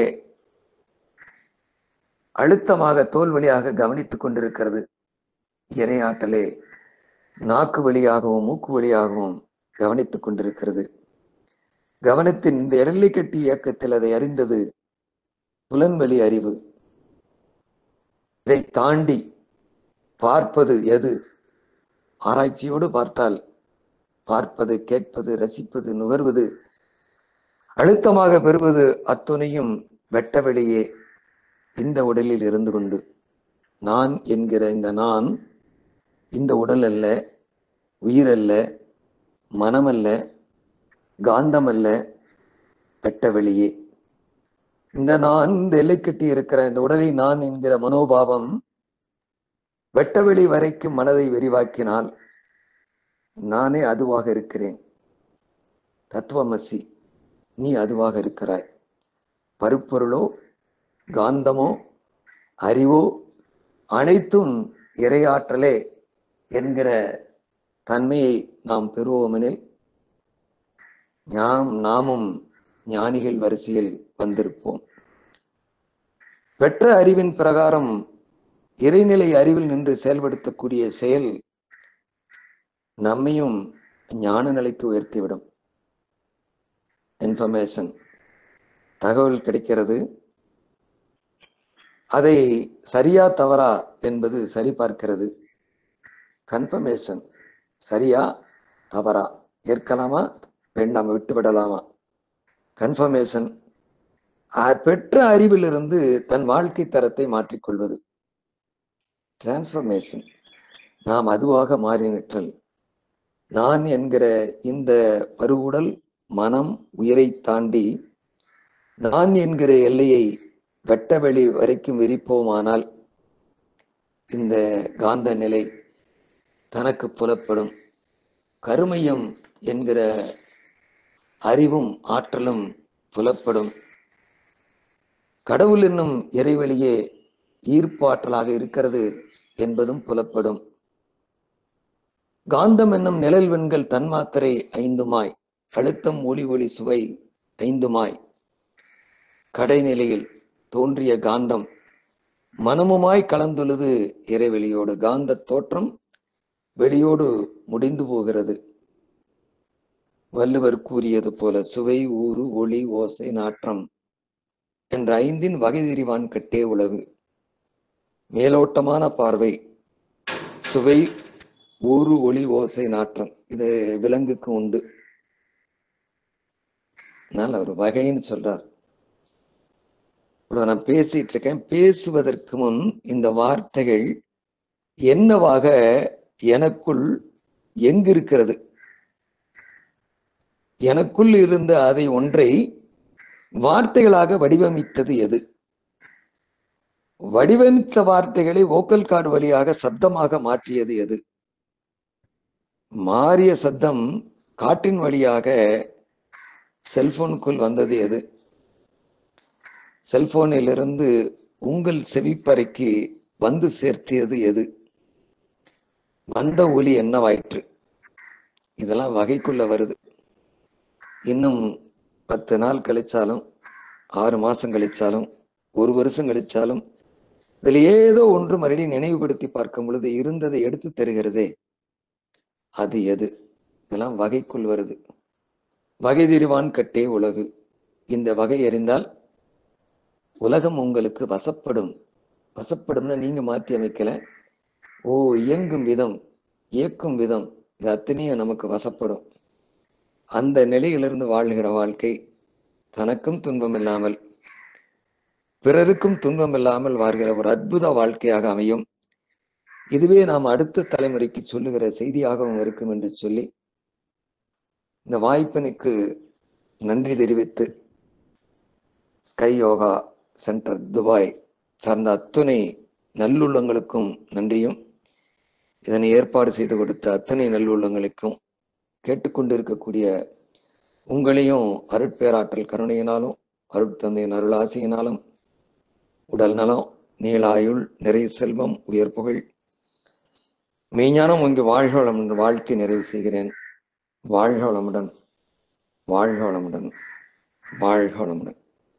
அழுத்தமாக தோல் வழியாக கவனித்துக் கொண்டிருக்கிறது இரையாற்றலே நாக்கு வழியாகவும் மூக்கு வழியாகவும் கவனித்துக் கொண்டிருக்கிறது கவனத்தின் இந்த எடலை கட்டி இயக்கத்தில் அதை அறிந்தது புலன்வழி அறிவு இதை தாண்டி பார்ப்பது எது ஆராய்ச்சியோடு பார்த்தால் பார்ப்பது கேட்பது ரசிப்பது நுகர்வது அழுத்தமாக பெறுவது அத்துணையும் வெட்ட வெளியே இந்த உடலில் இருந்து கொண்டு நான் என்கிற இந்த நான் இந்த உடல் அல்ல உயிர் அல்ல மனம் அல்ல காந்தம் அல்ல வெட்ட வெளியே இந்த நான் இந்த எல்லை கட்டி இருக்கிற இந்த உடலை நான் என்கிற மனோபாவம் வெட்டவெளி வரைக்கும் மனதை விரிவாக்கினால் நானே அதுவாக இருக்கிறேன் தத்துவமசி நீ அதுவாக இருக்கிறாய் பருப்பொருளோ காந்தமோ அறிவோ அனைத்தும் இரையாற்றலே என்கிற தன்மையை நாம் பெறுவோமெனில் நாம் நாமும் ஞானிகள் வரிசையில் வந்திருப்போம் பெற்ற அறிவின் பிரகாரம் இறைநிலை அறிவில் நின்று செயல்படுத்தக்கூடிய செயல் நம்மையும் ஞான நிலைக்கு உயர்த்திவிடும் இன்ஃபர்மேஷன் தகவல் கிடைக்கிறது அதை சரியா தவறா என்பது சரிபார்க்கிறது கன்ஃபர்மேஷன் சரியா தவறா ஏற்கலாமா வேண்டாம் விட்டு விடலாமா கன்ஃபர்மேஷன் பெற்ற அறிவிலிருந்து தன் வாழ்க்கை தரத்தை மாற்றிக்கொள்வது டிரான்ஸ்பர்மேஷன் நாம் அதுவாக மாறி நிற்றல் நான் என்கிற இந்த பருவுடல் மனம் உயிரை தாண்டி நான் என்கிற எல்லையை வெட்டவெளி வரைக்கும் விரிப்போமானால் இந்த காந்த நிலை தனக்கு புலப்படும் கருமையம் என்கிற அறிவும் ஆற்றலும் புலப்படும் கடவுள் என்னும் இறைவெளியே ஈர்ப்பாற்றலாக இருக்கிறது என்பதும் புலப்படும் காந்தம் என்னும் நிழல் வெண்கள் தன்மாத்திரை ஐந்துமாய் அழுத்தம் ஒளி ஒளி சுவை ஐந்துமாய் கடைநிலையில் தோன்றிய காந்தம் மனமுமாய் கலந்துள்ளது இறைவெளியோடு காந்த தோற்றம் வெளியோடு முடிந்து போகிறது வள்ளுவர் கூறியது போல சுவை ஊறு ஒளி ஓசை நாற்றம் என்ற ஐந்தின் வகை திரிவான் கட்டே உலகு மேலோட்டமான பார்வை சுவை ஊறு ஒளி ஓசை நாற்றம் இது விலங்குக்கு உண்டு அதனால அவர் வகைன்னு சொல்றார் இவ்வளவு நான் பேசிட்டு இருக்கேன் பேசுவதற்கு முன் இந்த வார்த்தைகள் என்னவாக எனக்குள் எங்கு இருக்கிறது எனக்குள் இருந்த அதை ஒன்றை வார்த்தைகளாக வடிவமைத்தது எது வடிவமைத்த வார்த்தைகளை ஓக்கல் கார்டு வழியாக சத்தமாக மாற்றியது எது மாறிய சத்தம் காற்றின் வழியாக செல்போனுக்குள் வந்தது எது செல்போனிலிருந்து உங்கள் செவிப்பறைக்கு வந்து சேர்த்தியது எது வந்த ஒலி என்னவாயிற்று இதெல்லாம் வகைக்குள்ள வருது இன்னும் பத்து நாள் கழிச்சாலும் ஆறு மாசம் கழிச்சாலும் ஒரு வருஷம் கழிச்சாலும் இதுல ஏதோ ஒன்று மறுபடியும் நினைவுபடுத்தி பார்க்கும் பொழுது இருந்ததை எடுத்து தருகிறதே அது எது இதெல்லாம் வகைக்குள் வருது வகை திரிவான் கட்டே உலகு இந்த வகை அறிந்தால் உலகம் உங்களுக்கு வசப்படும் வசப்படும்னா நீங்க மாத்தி அமைக்கல ஓ இயங்கும் விதம் இயக்கும் விதம் இது அத்தனையும் நமக்கு வசப்படும் அந்த நிலையிலிருந்து வாழ்கிற வாழ்க்கை தனக்கும் துன்பம் இல்லாமல் பிறருக்கும் துன்பம் இல்லாமல் வாழ்கிற ஒரு அற்புத வாழ்க்கையாக அமையும் இதுவே நாம் அடுத்த தலைமுறைக்கு சொல்லுகிற செய்தியாகவும் இருக்கும் என்று சொல்லி இந்த வாய்ப்பினுக்கு நன்றி தெரிவித்து ஸ்கை யோகா சென்டர் துபாய் சார்ந்த அத்துணை நல்லுள்ளங்களுக்கும் நன்றியும் இதனை ஏற்பாடு செய்து கொடுத்த அத்தனை நல்லுள்ளங்களுக்கும் கேட்டுக்கொண்டிருக்கக்கூடிய உங்களையும் அருட்பேராற்றல் கருணையினாலும் அருட்தந்தையின் அருளாசியினாலும் உடல் நலம் நீளாயுள் நிறை செல்வம் உயர் புகழ் மெய்ஞானம் இங்கு வாழ்க வளம் என்று வாழ்த்தி நிறைவு செய்கிறேன் வாழ்க வளமுடன் வாழ்க வளமுடன் வாழ்க வளமுடன்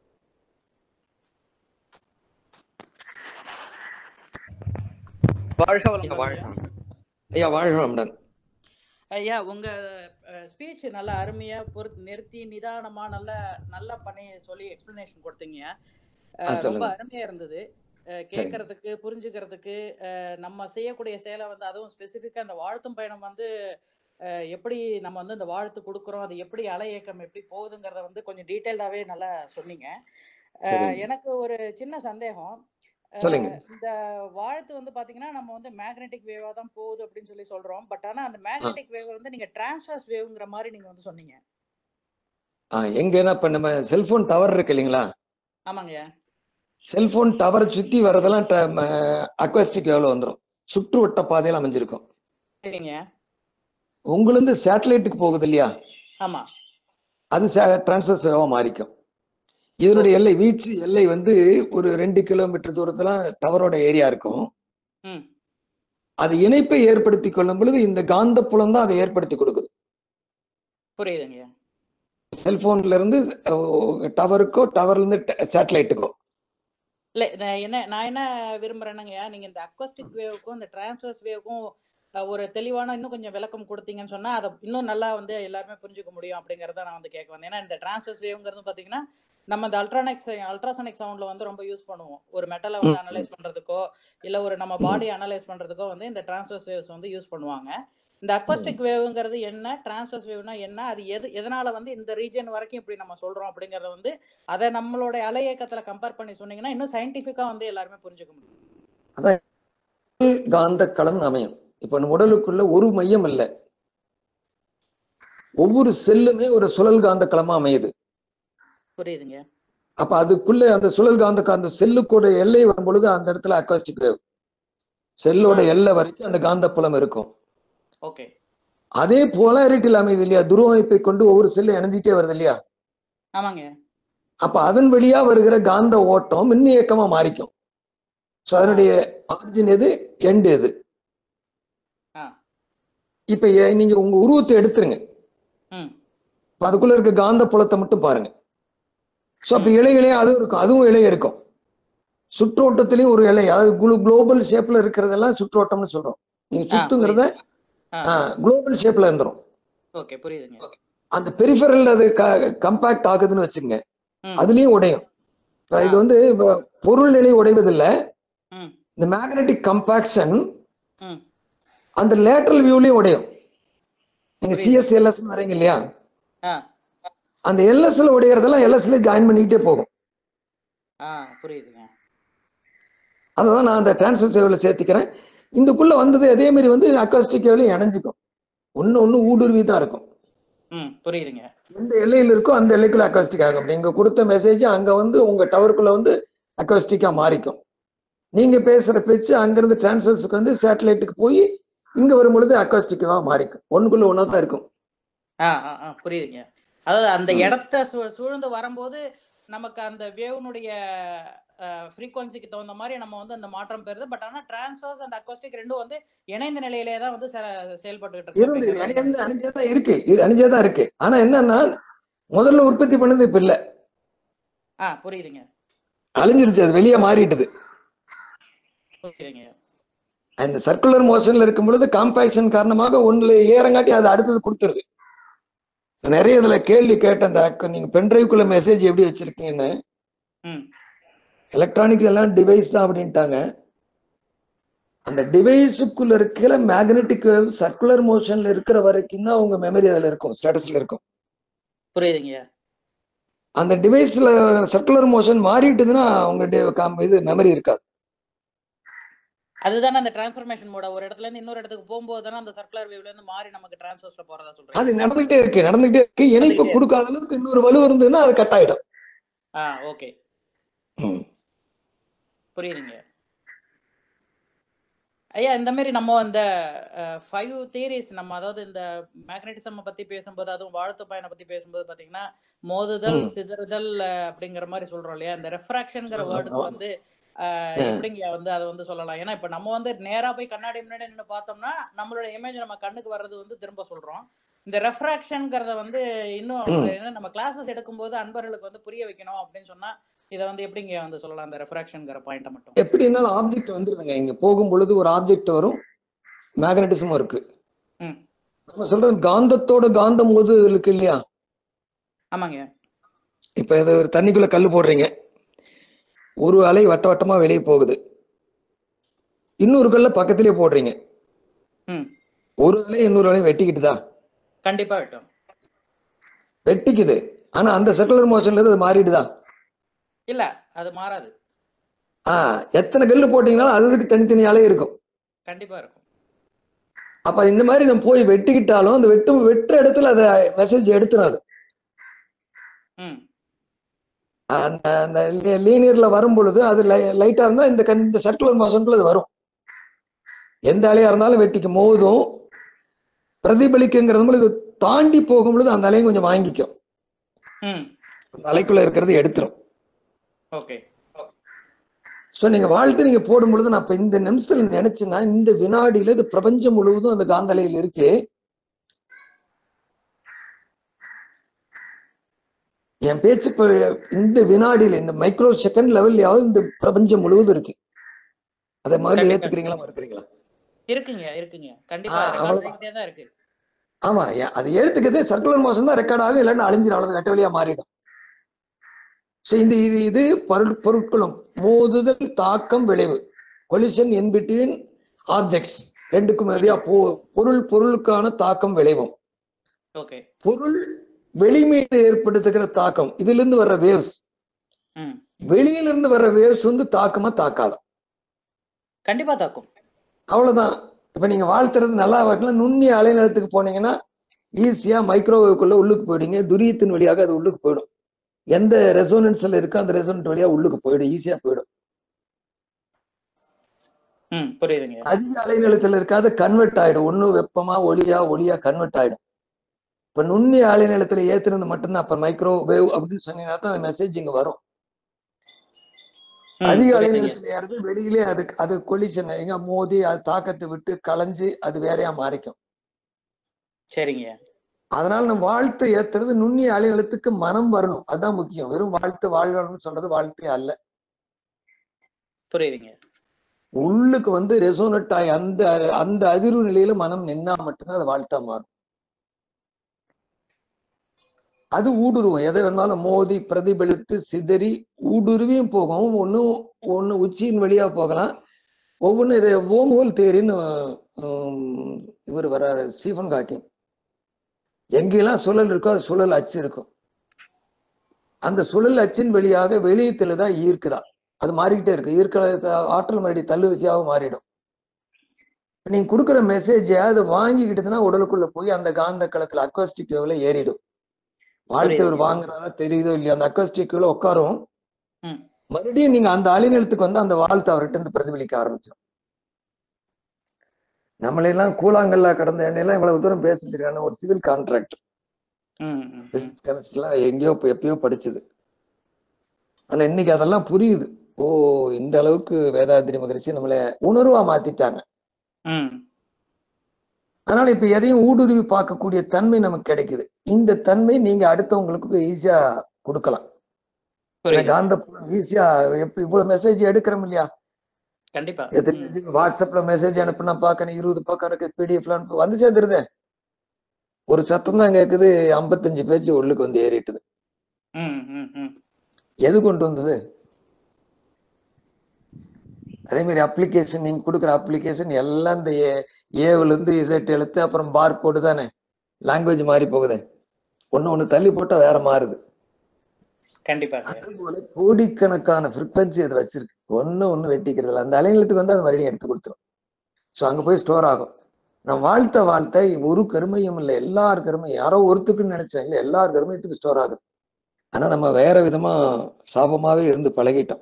வாழ்க ஐயா வளமுடன் வாழ்க ஐயா. வளமுடன். ஐயா வாழ்க வளமுடன் ஐயா உங்க ஸ்பீச் நல்லா அருமையா பொறுத்து நிறுத்தி நிதானமா நல்ல நல்லா பண்ணி சொல்லி எக்ஸ்பிளனேஷன் கொடுத்தீங்க ஆ, அஹ், ரொம்ப சொல்லுங்க அருமையா இருந்தது அஹ், கேட்கறதுக்கு புரிஞ்சுக்கிறதுக்கு அஹ், நம்ம செய்யக்கூடிய செயலை வந்து அதுவும் ஸ்பெசிஃபிக்கா அந்த வாழ்த்தும் பயணம் வந்து அஹ், எப்படி நம்ம வந்து இந்த வாழ்த்து கொடுக்குறோம் அது எப்படி அலை இயக்கம் எப்படி போகுதுங்கிறத வந்து கொஞ்சம் டீட்டெயில்டாவே நல்லா சொன்னீங்க அஹ், சரிங்க எனக்கு ஒரு சின்ன சந்தேகம் சொல்லுங்க அஹ், இந்த வாழ்த்து வந்து பாத்தீங்கன்னா நம்ம வந்து மேக்னெட்டிக் வேவா தான் போகுது அப்படின்னு சொல்லி சொல்றோம் பட் ஆனா அந்த ஆ, மேக்னெட்டிக் வேவ் வந்து நீங்க டிரான்ஸ்வர்ஸ் வேவ்ங்கிற மாதிரி நீங்க வந்து சொன்னீங்க ஆ, எங்க என்ன இப்ப நம்ம செல்போன் டவர் இருக்கு இல்லைங்களா ஆமாங்க செல்போன் டவரை சுத்தி வர்றதெல்லாம் அக்வாஸ்டிக் வேவ்ல வந்துடும் சுற்று வட்ட பாதையில் அமைஞ்சிருக்கும் சரிங்க உங்களுந்து சேட்டலைட்டுக்கு போகுது இல்லையா ஆமா அது டிரான்ஸ்வர்ஸ் வேவா மாறிக்கும் இதனுடைய ஓகே எல்லை வீச்சு எல்லை வந்து ஒரு ரெண்டு கிலோமீட்டர் தூரத்துல டவரோட ஏரியா இருக்கும் ம் அது இணைப்பை ஏற்படுத்தி கொள்ளும் பொழுது இந்த காந்த புலம் தான் அதை ஏற்படுத்தி கொடுக்குது புரியுதுங்க செல்போன்ல இருந்து டவருக்கோ டவர்ல இருந்து சேட்டலைட்டுக்கோ இல்ல நான் என்ன நான் என்ன விரும்புறேன்னாங்கய்யா நீங்க இந்த அக்வஸ்டிக் வேவுக்கும் இந்த டிரான்ஸ்வர்ஸ் வேவுக்கும் ஒரு தெளிவான இன்னும் கொஞ்சம் விளக்கம் கொடுத்தீங்கன்னு சொன்னா அதை இன்னும் நல்லா வந்து எல்லாருமே புரிஞ்சுக்க முடியும் அப்படிங்கறத நான் வந்து கேட்க வந்தேன் ஏன்னா இந்த டிரான்ஸ்வர்ஸ் வேவ்ங்கிறது பாத்தீங்கன்னா நம்ம இந்த அல்ட்ரானிக்ஸ் அல்ட்ராசோனிக் சவுண்ட்ல வந்து ரொம்ப யூஸ் பண்ணுவோம் ஒரு மெட்டலை வந்து ம், ம், அனலைஸ் பண்றதுக்கோ இல்ல ஒரு நம்ம ம். பாடி அனலைஸ் பண்றதுக்கோ வந்து இந்த டிரான்ஸ்வர்ஸ் வேவ்ஸ் வந்து யூஸ் பண்ணுவாங்க இந்த ம். அக்வஸ்டிக் வேவ்ங்கிறது என்ன டிரான்ஸ்வர்ஸ் வேவ்னா என்ன அது எது எதனால வந்து இந்த ரீஜன் வரைக்கும் இப்படி நம்ம சொல்றோம் அப்படிங்கறத வந்து அதை நம்மளோட அலை இயக்கத்துல கம்பேர் பண்ணி சொன்னீங்கன்னா இன்னும் சயின்டிபிக்கா வந்து எல்லாருமே புரிஞ்சுக்க முடியும் அதான் காந்த களம் அமையும் இப்ப நம்ம உடலுக்குள்ள ஒரு மையம் இல்லை ஒவ்வொரு செல்லுமே ஒரு சுழல் காந்த களமா அமையுது புரியுதுங்க அப்ப அதுக்குள்ள அந்த சுழல் காந்த அந்த செல்லுக்கூட எல்லை வரும் பொழுது அந்த இடத்துல அக்வாஸ்டிக் வேவ் செல்லோட ம். எல்லை வரைக்கும் அந்த காந்தப்புலம் இருக்கும் ஓகே அதே போலாரிட்டியில் அமையுது இல்லையா துருவமைப்பை கொண்டு ஒவ்வொரு செல்லு இணைஞ்சிட்டே வருது இல்லையா ஆமாங்க அப்ப அதன் வழியா வருகிற காந்த ஓட்டம் மின் இயக்கமா மாறிக்கும் ஸோ அதனுடைய ஆரிஜின் எது எண்டு எது ஆ இப்ப ஏ- நீங்க உங்க உருவத்தை எடுத்துருங்க ம் இப்ப அதுக்குள்ள இருக்க காந்த புலத்தை மட்டும் பாருங்க ஸோ அப்ப ம். இலை இலையா அதுவும் இருக்கும் அதுவும் இலை இருக்கும் சுற்றோட்டத்திலயும் ஒரு இலை அதாவது குளோபல் ஷேப்ல இருக்கிறதெல்லாம் சுற்றோட்டம்னு சொல்றோம் நீங்க ஆ சுத்துங்கிறத ஆ குளோபல் ஷேப்ல இருந்துரும் ஓகே புரியுதுங்க அந்த பெரிஃபரல் அது கம்பேக்ட் ஆகுதுன்னு வச்சுங்க ம் அதுலயும் உடையும் இப்ப இது ஆ. வந்து இப்ப பொருள் நிலை உடைவதில்லை ம் இந்த மேக்னெட்டிக் கம்பாக்ஷன் ம் அந்த லேட்டரல் வியூலயும் உடையும் நீங்க புரியுது. சிஎஸ் எல்எஸ் வரீங்க இல்லையா ஆ அந்த எல்எஸ்ல உடையறதெல்லாம் எல்எஸ்ல ஜாயின் பண்ணிக்கிட்டே போகும் ஆ புரியுதுங்க அதான் நான் அந்த டிரான்சிஸ்டர் வேவ்ல சேர்த்துக்கிறேன் இதுக்குள்ள வந்தது அதே மாதிரி வந்து அக்காஸ்டிக் வேவ்லையும் இணைஞ்சுக்கும் ஒண்ணு ஒண்ணு ஊடுருவி தான் இருக்கும் ம் புரியுதுங்க எந்த எல்லையில் இருக்கோ அந்த எல்லைக்குள்ள அக்காஸ்டிக் ஆகும் நீங்க கொடுத்த மெசேஜ் அங்க வந்து உங்க டவருக்குள்ள வந்து அக்காஸ்டிக்கா மாறிக்கும் நீங்க பேசுற பேச்சு அங்கிருந்து டிரான்ஸ்வர்ஸுக்கு வந்து சேட்டலைட்டுக்கு போய் இங்க வரும்பொழுது அக்காஸ்டிக்கா மாறிக்கும் ஒண்ணுக்குள்ள ஒண்ணா தான் இருக்கும் ஆ ஆ ஆ புரியுதுங்க அதாவது அந்த ம். இடத்த சூ சூழ்ந்து வரும்போது நமக்கு அந்த வேவ்னுடைய ஃப்ரீக்வன்சிக்கு தகுந்த மாதிரி நம்ம வந்து அந்த மாற்றம் பெறுது பட் ஆனா டிரான்ஸ்வர்ஸ் அண்ட் அக்கோஸ்டிக் ரெண்டும் வந்து இணைந்த நிலையிலே தான் வந்து செ- செயல்பட்டுக்கிட்டு இருக்கு இருந்து அப்படிங்கிறது அணிஞ்சு அணிஞ்சதான் இருக்கு இது அணிஞ்சதான் இருக்கு ஆனா என்னன்னா முதல்ல உற்பத்தி பண்ணது இப்ப இல்ல ஆ புரியுதுங்க அழிஞ்சிருச்சு அது வெளியே மாறிட்டுது புரியுதுங்க அந்த சர்க்குலர் மோஷன்ல இருக்கும் பொழுது காம்பாக்ஷன் காரணமாக ஒண்ணுல ஏறங்காட்டி அது அடுத்தது கொடுத்துருது நிறைய இதுல கேள்வி கேட்டேன் அந்த அக்க- நீங்க பென்ட்ரைவ்க்குள்ள மெசேஜ் எப்படி வச்சிருக்கீங்கன்னு ம் எலக்ட்ரானிக்ஸ் எல்லாம் டிவைஸ் தான் அப்படின்ட்டாங்க அந்த டிவைஸுக்குள்ள இருக்கிற மேக்னெட்டிக் வேவ் சர்க்குலர் மோஷன்ல இருக்கிற வரைக்கும் தான் உங்க மெமரி அதுல இருக்கும் ஸ்டேட்டஸ்ல இருக்கும் புரியுதுங்க அந்த டிவைஸ்ல சர்க்குலர் மோஷன் மாறிட்டுதுன்னா உங்க டி- காம்- இது மெமரி இருக்காது அதுதானே அந்த டிரான்ஸ்ஃபர்மேஷன் மோட ஒரு இடத்துல இருந்து இன்னொரு இடத்துக்கு போகும்போது தானே அந்த சர்க்குலர் வேவ்ல இருந்து மாறி நமக்கு டிரான்ஸ்வர்ஸ்ல போறதா சொல்றீங்க அது நடந்துகிட்டே இருக்கு நடந்துகிட்டே இருக்கு இணைப்பு நடந்துகிட்டே கொடுக்காத அளவுக்கு இன்னொரு வலு இருந்ததுன்னா அது கட் ஆயிடும் ஆ ஓகே புரியுதுங்க ஐயா இந்த மாதிரி நம்ம இந்த ஃபைவ் தியரிஸ் நம்ம அதாவது இந்த மேக்னெட்டிசம் பத்தி பேசும்போது அதுவும் வாழ்த்து பயனை பத்தி பேசும்போது பாத்தீங்கன்னா மோதுதல் ம். சிதறுதல் அஹ், அப்படிங்கிற மாதிரி சொல்றோம் இல்லையா இந்த ரெஃப்ராக்ஷன்ங்கிற ஆமா, வேர்டுக்கு ஆமா. வந்து அஹ், ஆ. எப்படிங்க வந்து அதை வந்து சொல்லலாம் ஏன்னா இப்ப நம்ம வந்து நேரா போய் கண்ணாடி முன்னாடி நின்று பார்த்தோம்னா நம்மளோட இமேஜ் நம்ம கண்ணுக்கு வர்றது வந்து திரும்ப சொல்றோம் இந்த ரெஃப்ராக்ஷன்ங்கிறத வந்து இன்னும் ம். என்ன நம்ம கிளாஸஸ் எடுக்கும்போது அன்பர்களுக்கு வந்து புரிய வைக்கணும் அப்படின்னு சொன்னா இதை வந்து எப்படிங்க வந்து சொல்லலாம் அந்த ரெஃப்ராக்ஷன்ங்கிற பாயிண்ட்டை மட்டும் எப்படின்னாலும் ஆப்ஜெக்ட் வந்துருதுங்க இங்க போகும் பொழுது ஒரு ஆப்ஜெக்ட் வரும் மேக்னட்டிசமும் இருக்கு ம். நம்ம சொல்றது காந்தத்தோட காந்தம் போது இருக்கு இல்லையா ஆமாங்க இப்ப இது ஒரு தண்ணிக்குள்ள கல் போடுறீங்க ஒரு அலை வட்ட வட்டமா வெளியே போகுது இன்னொரு கல்ல பக்கத்திலேயே போடுறீங்க ம் ஒரு அலை இன்னொரு அலை வெட்டிக்கிட்டுதா கண்டிப்பா விட்டோம் வெட்டிக்குது ஆனா அந்த சர்க்குலர் மோஷன்ல இருந்து அது மாறிடுதா இல்ல அது மாறாது ஆஹ் எத்தனை கல்லு போட்டீங்கன்னாலும் அதுக்கு தனித்தனி அலை இருக்கும் கண்டிப்பா இருக்கும் அப்ப இந்த மாதிரி நம்ம போய் வெட்டிக்கிட்டாலும் அந்த வெட்டு வெட்டுற இடத்துல அதை மெசேஜ் எடுத்துறாது ம் அந்த அந்த லீனியர்ல வரும் பொழுது அது லைட்டா இருந்தா இந்த கண்- இந்த சர்க்குலர் மோஷனுக்குள்ள அது வரும் எந்த அலையா இருந்தாலும் வெட்டிக்கு மோதும் பிரதிபலிக்குங்கிறது மூலம் இது தாண்டி போகும் பொழுது அந்த அலையும் கொஞ்சம் வாங்கிக்கும் ம் அந்த அலைக்குள்ள இருக்கிறது எடுத்துரும் ஓகே ஸோ நீங்க வாழ்த்து நீங்க போடும் பொழுது நான் இப்ப இந்த நிமிஷத்துல நினைச்சேன்னா இந்த வினாடியில இது பிரபஞ்சம் முழுவதும் அந்த காந்த அலையில் இருக்கு என் பேச்சு இப்ப இந்த வினாடியில இந்த மைக்ரோ செகண்ட் லெவல்லையாவது இந்த பிரபஞ்சம் முழுவதும் இருக்கு அதை முதல்ல கண்டிப்பா. ஏத்துக்கிறீங்களா மறுக்கிறீங்களா இருக்குங்க இருக்குங்க கண்டிப்பா ஆ, ரெக்கார்ட் அவ்வளவுதான். ஆகிட்டே தான் இருக்கு ஆமா ஏ- அது ஏத்துக்கிறது சர்க்குலர் மோஷன் தான் ரெக்கார்ட் ஆகும் இல்லைன்னா அழிஞ்சிடும் அவ்வளவு வெட்ட வழியா மாறிடும் ஸோ இந்த இது இது பொருள் பொருட்களும் மோதுதல் தாக்கம் விளைவு கொலிஷன் இன் பிட்வீன் ஆப்ஜெக்ட்ஸ் ரெண்டுக்கும் மதியா போ பொருள் பொருளுக்கான தாக்கம் விளைவும் ஓகே பொருள் வெளி மீது ஏற்படுத்துகிற தாக்கம் இதுல இருந்து வர்ற வேவ்ஸ் ம் வெளியில இருந்து வர்ற வேவ்ஸ் வந்து தாக்கமா தாக்காது கண்டிப்பா தாக்கும் அவ்வளவுதான் இப்ப நீங்க வாழ்த்துறது நல்லா வைக்கலாம் நுண்ணிய அலைநிலத்துக்கு போனீங்கன்னா ஈஸியா மைக்ரோவேவ்க்குள்ள உள்ளுக்கு போயிடுங்க துரியத்தின் வழியாக அது உள்ளுக்கு போயிடும் எந்த ரெசோனன்ஸ்ல இருக்கோ அந்த ரெசோனன்ட் வழியா உள்ளுக்கு போயிடும் ஈஸியா போயிடும் ம் புரியுதுங்க அதிக அலைநீளத்துல இருக்காது கன்வெர்ட் ஆயிடும் ஒண்ணு வெப்பமா ஒளியா ஒளியா கன்வெர்ட் ஆயிடும் இப்ப நுண்ணிய அலைநீளத்துல ஏத்துனது மட்டும்தான் அப்ப மைக்ரோவேவ் அப்படின்னு சொன்னீங்கன்னா தான் அந்த மெசேஜ் இங்க வரும் ம், அதிக புரியுதுங்க அலைநீளத்துல ஏறது வெளியிலே அது அது கொலிஷன் எங்க மோதி அது தாக்கத்தை விட்டு களைஞ்சு அது வேறையா மாறிக்கும் சரிங்க அதனால நம்ம வாழ்த்து ஏத்துறது நுண்ணிய அலைநீளத்துக்கு மனம் வரணும் அதுதான் முக்கியம் வெறும் வாழ்த்து வாழ்வணும்னு சொல்றது வாழ்த்தே அல்ல புரியுதுங்க உள்ளுக்கு வந்து ரெசோனட் ஆகி அந்த அந்த அதிர்வு நிலையில மனம் நின்னா மட்டும்தான் அது வாழ்த்தா மாறும் அது ஊடுருவும் எதை வேணாலும் மோதி பிரதிபலித்து சிதறி ஊடுருவியும் போகும் ஒன்னும் ஒண்ணு உச்சியின் வழியா போகலாம் ஒவ்வொன்றும் இதை ஓம்ஹோல் தேரின்னு இவர் வர்றாரு ஸ்டீஃபன் காக்கிங் எங்கெல்லாம் சுழல் இருக்கோ அது சுழல் அச்சு இருக்கும் அந்த சுழல் அச்சின் வழியாக வெளியத்துல தான் ஈர்க்குதா அது மாறிக்கிட்டே இருக்கு ஈர்க்க ஆற்றல் மறுபடி தள்ளு விசையாக மாறிடும் இப்ப நீங்க கொடுக்குற மெசேஜை அது வாங்கிக்கிட்டதுன்னா உடலுக்குள்ள போய் அந்த காந்த களத்துல அக்வாஸ்டிக் வேவ்ல ஏறிடும் வாழ்த்து அவர் புரியுது. வாங்குறாரா தெரியுதோ இல்லையா அந்த அக்வாஸ்டிக் வேவ்ல உட்காரும் ம். மறுபடியும் நீங்க அந்த அலைநிலத்துக்கு வந்து அந்த வாழ்த்து அவர்கிட்ட இருந்து பிரதிபலிக்க ஆரம்பிச்சோம் நம்மளெல்லாம் கூழாங்கல்ல கடந்த எண்ணெயெல்லாம் இவ்வளவு தூரம் பேசிட்டு இருக்காங்க ஒரு சிவில் கான்ட்ராக்டர் ம் ம் பிசிக்ஸ் கெமிஸ்ட்ரிலாம் எங்கேயோ போய் எப்பயோ படிச்சது ஆனா இன்னைக்கு அதெல்லாம் புரியுது ஓ இந்த அளவுக்கு வேதாத்திரி மகரிஷி நம்மள உணர்வா மாத்திட்டாங்க ம் அதனால இப்ப எதையும் ஊடுருவி பார்க்கக்கூடிய தன்மை நமக்கு கிடைக்குது இந்த தன்மை நீங்க அடுத்தவங்களுக்கு ஈஸியா கொடுக்கலாம் புரியுது காந்த ஈஸியா எப்ப இவ்வளவு மெசேஜ் எடுக்கிறோம் இல்லையா கண்டிப்பா எத்தனை ம், வாட்ஸ்அப்ல மெசேஜ் அனுப்புனா பாக்கணும் இருபது பக்கம் இருக்கு பிடிஎஃப்ல அனுப்பு வந்து சேர்ந்துருதே ஒரு சத்தம் தான் கேக்குது ஐம்பத்தஞ்சு பேஜ் உள்ளுக்கு வந்து ஏறிட்டுது ம் ம் ம் எது கொண்டு வந்தது அதே மாதிரி அப்ளிகேஷன் நீங்க கொடுக்குற அப்ளிகேஷன் எல்லாம் இந்த ஏவுல இருந்து இசட் எழுத்து அப்புறம் பார் கோடு தானே லாங்குவேஜ் மாறி போகுது ஒண்ணு ஒண்ணு தள்ளி போட்டா வேற மாறுது கண்டிப்பாங்க அதுபோல கோடிக்கணக்கான ஃப்ரீக்வன்சி அது வச்சிருக்கு ஒண்ணு ஒண்ணு வெட்டிக்கிறது இல்ல அந்த அலைநிலத்துக்கு வந்து அது மறுபடியும் எடுத்து கொடுத்துரும் ஸோ அங்க போய் ஸ்டோர் ஆகும் நான் வாழ்த்த வாழ்த்த ஒரு கருமையும் இல்லை எல்லார் கருமையும் யாரோ ஒருத்துக்குன்னு நினைச்சேன் இல்ல எல்லார் கருமையத்துக்கு ஸ்டோர் ஆகுது ஆனா நம்ம வேற விதமா சாபமாவே இருந்து பழகிட்டோம்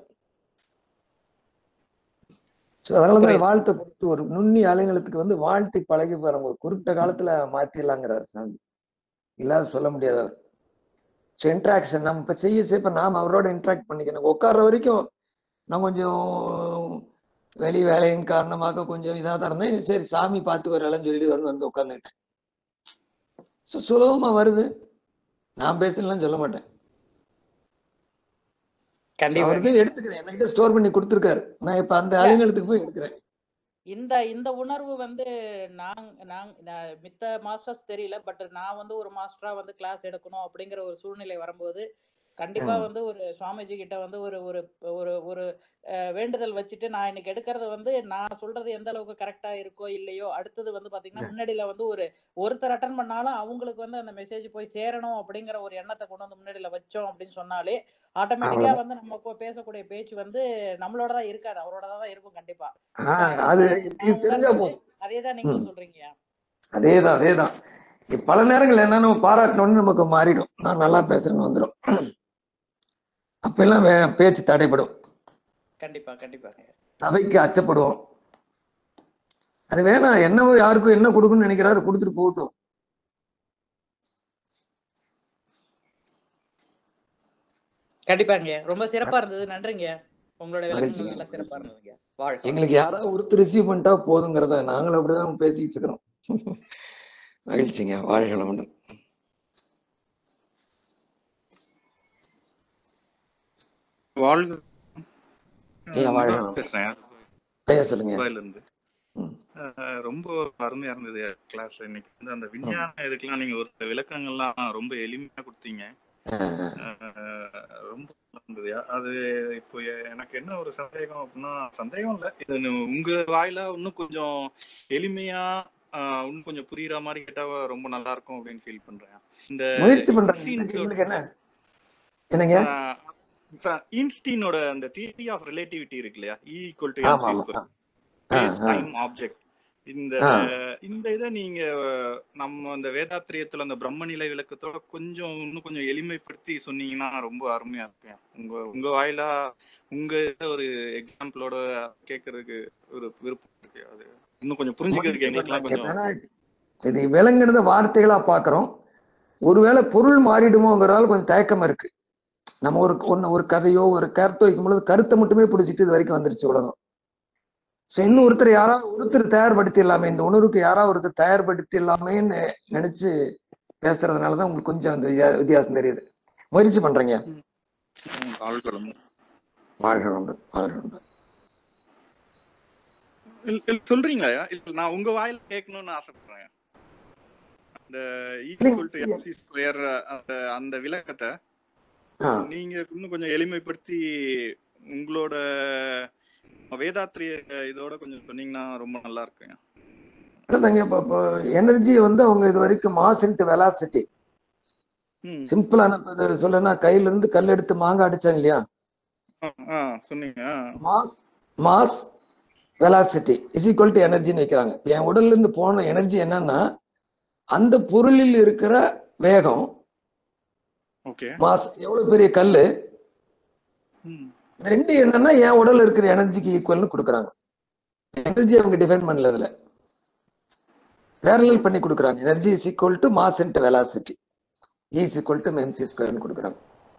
ஸோ அதனாலதான் புரியுது. வாழ்த்தை கொடுத்து ஒரு நுண்ணி அலைநிலத்துக்கு வந்து வாழ்த்தி பழகி பாருங்க ஒரு குறிப்பிட்ட காலத்துல மாத்திடலாங்கிறார் சாமி இல்லாத சொல்ல முடியாது அவர் ஸோ இன்ட்ராக்ஷன் நம்ம இப்ப செய்ய செய்ய இப்ப நாம அவரோட இன்ட்ராக்ட் பண்ணிக்கணும் உட்கார்ற வரைக்கும் நான் கொஞ்சம் வெளி வேலையின் காரணமாக கொஞ்சம் இதாக தான் இருந்தேன் சரி சாமி பார்த்து வரலன்னு சொல்லிட்டு வந்து வந்து உட்காந்துக்கிட்டேன் ஸோ சுலபமா வருது நான் பேசலாம் சொல்ல மாட்டேன் So கண்டிப்பா அவர் தான் எடுத்துக்கிறேன் என்கிட்ட ஸ்டோர் பண்ணி கொடுத்துருக்காரு நான் இப்ப அந்த அலைநிலத்துக்கு போய் எடுக்கிறேன் இந்த இந்த உணர்வு வந்து நான் நான் நான் மித்த மாஸ்டர்ஸ் தெரியல பட் நான் வந்து ஒரு மாஸ்டரா வந்து கிளாஸ் எடுக்கணும் அப்படிங்கிற ஒரு சூழ்நிலை வரும்போது கண்டிப்பா ம். வந்து ஒரு சுவாமிஜி கிட்ட வந்து ஒரு ஒரு ஒரு ஒரு அஹ், வேண்டுதல் வச்சுட்டு நான் இன்னைக்கு எடுக்கிறது வந்து நான் சொல்றது எந்த அளவுக்கு கரெக்டா இருக்கோ இல்லையோ அடுத்தது வந்து பாத்தீங்கன்னா முன்னாடியில வந்து ஒரு ஒருத்தர் அட்டன் பண்ணாலும் அவங்களுக்கு வந்து அந்த மெசேஜ் போய் சேரணும் அப்படிங்கிற ஒரு எண்ணத்தை கொண்டு வந்து முன்னாடியில வச்சோம் அப்படின்னு சொன்னாலே ஆட்டோமேட்டிக்கா அவ்வளவுதான். வந்து நம்ம இப்போ பேசக்கூடிய பேச்சு வந்து நம்மளோட தான் இருக்காது அவரோட தான் இருக்கும் கண்டிப்பா ஆஹ் அது இது தெரிஞ்சா போதும் அதேதான் நீங்களும் ம். சொல்றீங்க அதேதான் அதேதான் இப்ப பல நேரங்கள் என்ன நம்ம பாராட்டணும்னு நமக்கு மாறிடும் நான் நல்லா பேசுறேன்னு வந்துடும் அப்ப எல்லாம் வே- பேச்சு தடைப்படும் கண்டிப்பா கண்டிப்பாங்க சபைக்கு அச்சப்படுவோம் அது வேணாம் என்னவோ யாருக்கும் என்ன கொடுக்கணும்னு நினைக்கிறாரு கொடுத்துட்டு போகட்டும் கண்டிப்பாங்க ரொம்ப சிறப்பா இருந்தது நன்றிங்க உங்களோட மகிழ்ச்சி. விளக்கங்கள் நல்லா சிறப்பா இருந்ததுங்க வாழ்க எங்களுக்கு யாராவது ஒருத்தர் ரிசீவ் பண்ணிட்டா போதுங்கிறத நாங்களும் அப்படிதான் பேசிட்டு இருக்கிறோம் மகிழ்ச்சிங்க வாழ்க வளமுடன் வாழ்க ஐயா, நான் வாழ்க. நிதானம் பேசுறேன் ஐயா சொல்லுங்க துபாயில இருந்து ம். அஹ் ரொம்ப அருமையா இருந்தது கிளாஸ் இன்னைக்கு வந்து அந்த விஞ்ஞான இதுக்கெல்லாம் நீங்க ஒரு சில விளக்கங்கள்லாம் ரொம்ப எளிமையா கொடுத்தீங்க ஆஹ் அஹ் ரொம்ப நல்லா இருந்தது அது இப்போ எ- எனக்கு என்ன ஒரு சந்தேகம் அப்படின்னா சந்தேகம் இல்ல இது நு- உங்க வாயில இன்னும் கொஞ்சம் எளிமையா ஆஹ் இன்னும் கொஞ்சம் புரியுற மாதிரி கேட்டா ரொம்ப நல்லா இருக்கும் அப்படின்னு ஃபீல் பண்றேன் இந்த முயற்சி பண்றாங்க இன்ஸ்டீன் உங்களுக்கு என்ன என்னங்க ஆஹ் இப்ப இன்ஸ்டீனோட அந்த தியரி ஆஃப் ரிலேட்டிவிட்டி இருக்கு இல்லையா இ ஈக்குவல் டு ஆமா எம்சி ஆமா ஸ்கொயர் ஆ, ஸ்பேஸ் ஆ. டைம் ஆப்ஜெக்ட் இந்த ஆ. இந்த இதை நீங்க நம்ம அந்த வேதாத்திரியத்துல அந்த பிரம்ம நிலை விளக்கத்தோட கொஞ்சம் இன்னும் கொஞ்சம் எளிமைப்படுத்தி சொன்னீங்கன்னா ரொம்ப அருமையா இருக்கும் உங்க உங்க வாயிலா உங்க இத ஒரு எக்ஸாம்பிளோட கேட்கறதுக்கு ஒரு விருப்பம் இருக்கு அது இன்னும் கொஞ்சம் புரிஞ்சுக்கிறதுக்கு எங்களுக்குலாம் கொஞ்சம் ஏன்னா, இது விலங்குனத வார்த்தைகளா பாக்குறோம் ஒருவேளை பொருள் மாறிடுமோங்கிறதால கொஞ்சம் தயக்கம் இருக்கு நம்ம ஒரு ஒன்னு ஒரு கதையோ ஒரு கருத்து வைக்கும் பொழுது கருத்தை மட்டுமே பிடிச்சிட்டு இது வரைக்கும் வந்துருச்சு உலகம் சோ இன்னும் ஒருத்தர் யாராவது ஒருத்தர் தயார்படுத்திடலாமே இந்த உணர்வுக்கு யாராவது ஒருத்தர் தயார்படுத்திடலாமேன்னு நினைச்சு பேசுறதுனாலதான் உங்களுக்கு கொஞ்சம் அந்த வித்தியா- வித்தியாசம் தெரியுது முயற்சி பண்றீங்க ம், ஆழ்கலம் வாழ்க உண்டு வாழ்க உண்டு இல்ல- இல்ல, சொல்றீங்களா இல்ல நான் உங்க வாயில கேட்கணும்னு ஆசைப்படுறேன் அந்த இல்லைங்க. ஈக்குவல் டு எம்சி ஸ்கொயர் அந்த அந்த விளக்கத்தை ஆ, நீங்க இன்னும் கொஞ்சம் எளிமைப்படுத்தி உங்களோட வேதாத்திரிய இதோட கொஞ்சம் சொன்னீங்கன்னா ரொம்ப நல்லா இருக்குங்க அதாங்க இப்போ இப்போ எனர்ஜி வந்து அவங்க இது வரைக்கும் மாஸ் இன்ட்டு வெலாசிட்டி ம் சிம்பிளான சொல்லனா கையில இருந்து கல் எடுத்து மாங்காய் அடிச்சாங்க இல்லையா ஆ, ஆ சொன்னீங்க ஆ. Mass mass velocity is equal to எனர்ஜின்னு வைக்கிறாங்க இப்ப என் உடல்ல இருந்து போன எனர்ஜி என்னன்னா அந்த பொருளில் இருக்கிற வேகம் ஓகே மாஸ் எவ்வளவு பெரிய கல்லு ம் இந்த ரெண்டு என்னன்னா என் உடல்ல இருக்கிற எனர்ஜிக்கு ஈக்குவல்னு கொடுக்குறாங்க எனர்ஜி அவங்க டிஃபைன் பண்ணல இதுல பேரலல் பண்ணி கொடுக்குறாங்க energy is equal to mass into velocity is equal to MC ஸ்கொயர்னு கொடுக்குறாங்க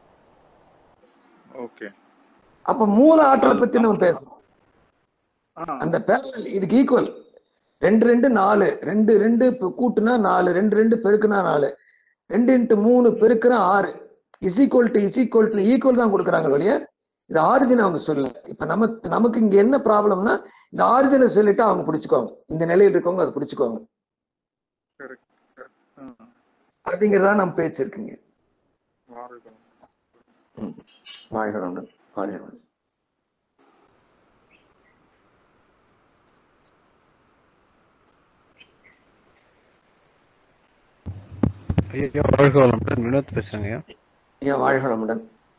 ஓகே அப்ப மூல ஆற்றலை பத்தி நம்ம பேசணும் ஆ அந்த பேரலல் இதுக்கு ஈக்குவல் ரெண்டு ரெண்டு நாலு ரெண்டு ரெண்டு இப்ப கூட்டுனா நாலு ரெண்டு ரெண்டு பெருக்குனா நாலு ரெண்டு இன்ட்டு மூணு பெருக்குனா ஆறு is equal to is equal to equal தான் கொடுக்குறாங்க ஒழிய இது ஆரிஜின் அவங்க சொல்லல இப்ப நமக்கு நமக்கு இங்க என்ன ப்ராப்ளம்னா இந்த ஆரிஜினை சொல்லிட்டு அவங்க பிடிச்சுக்கோங்க இந்த நிலையில் இருக்கவங்க அதை பிடிச்சுக்கோங்க correct, correct. ஆ, அப்படிங்கிறதா நம்ம பேச்சு இருக்குங்க வாழ்க. வாழ்கிறோம் வாழ்கிறோம் ஐயா வாழ்க வளமுடன் வினோத் பேசுறேங்க ஐயா ஐயா வாழ்க வளமுடன்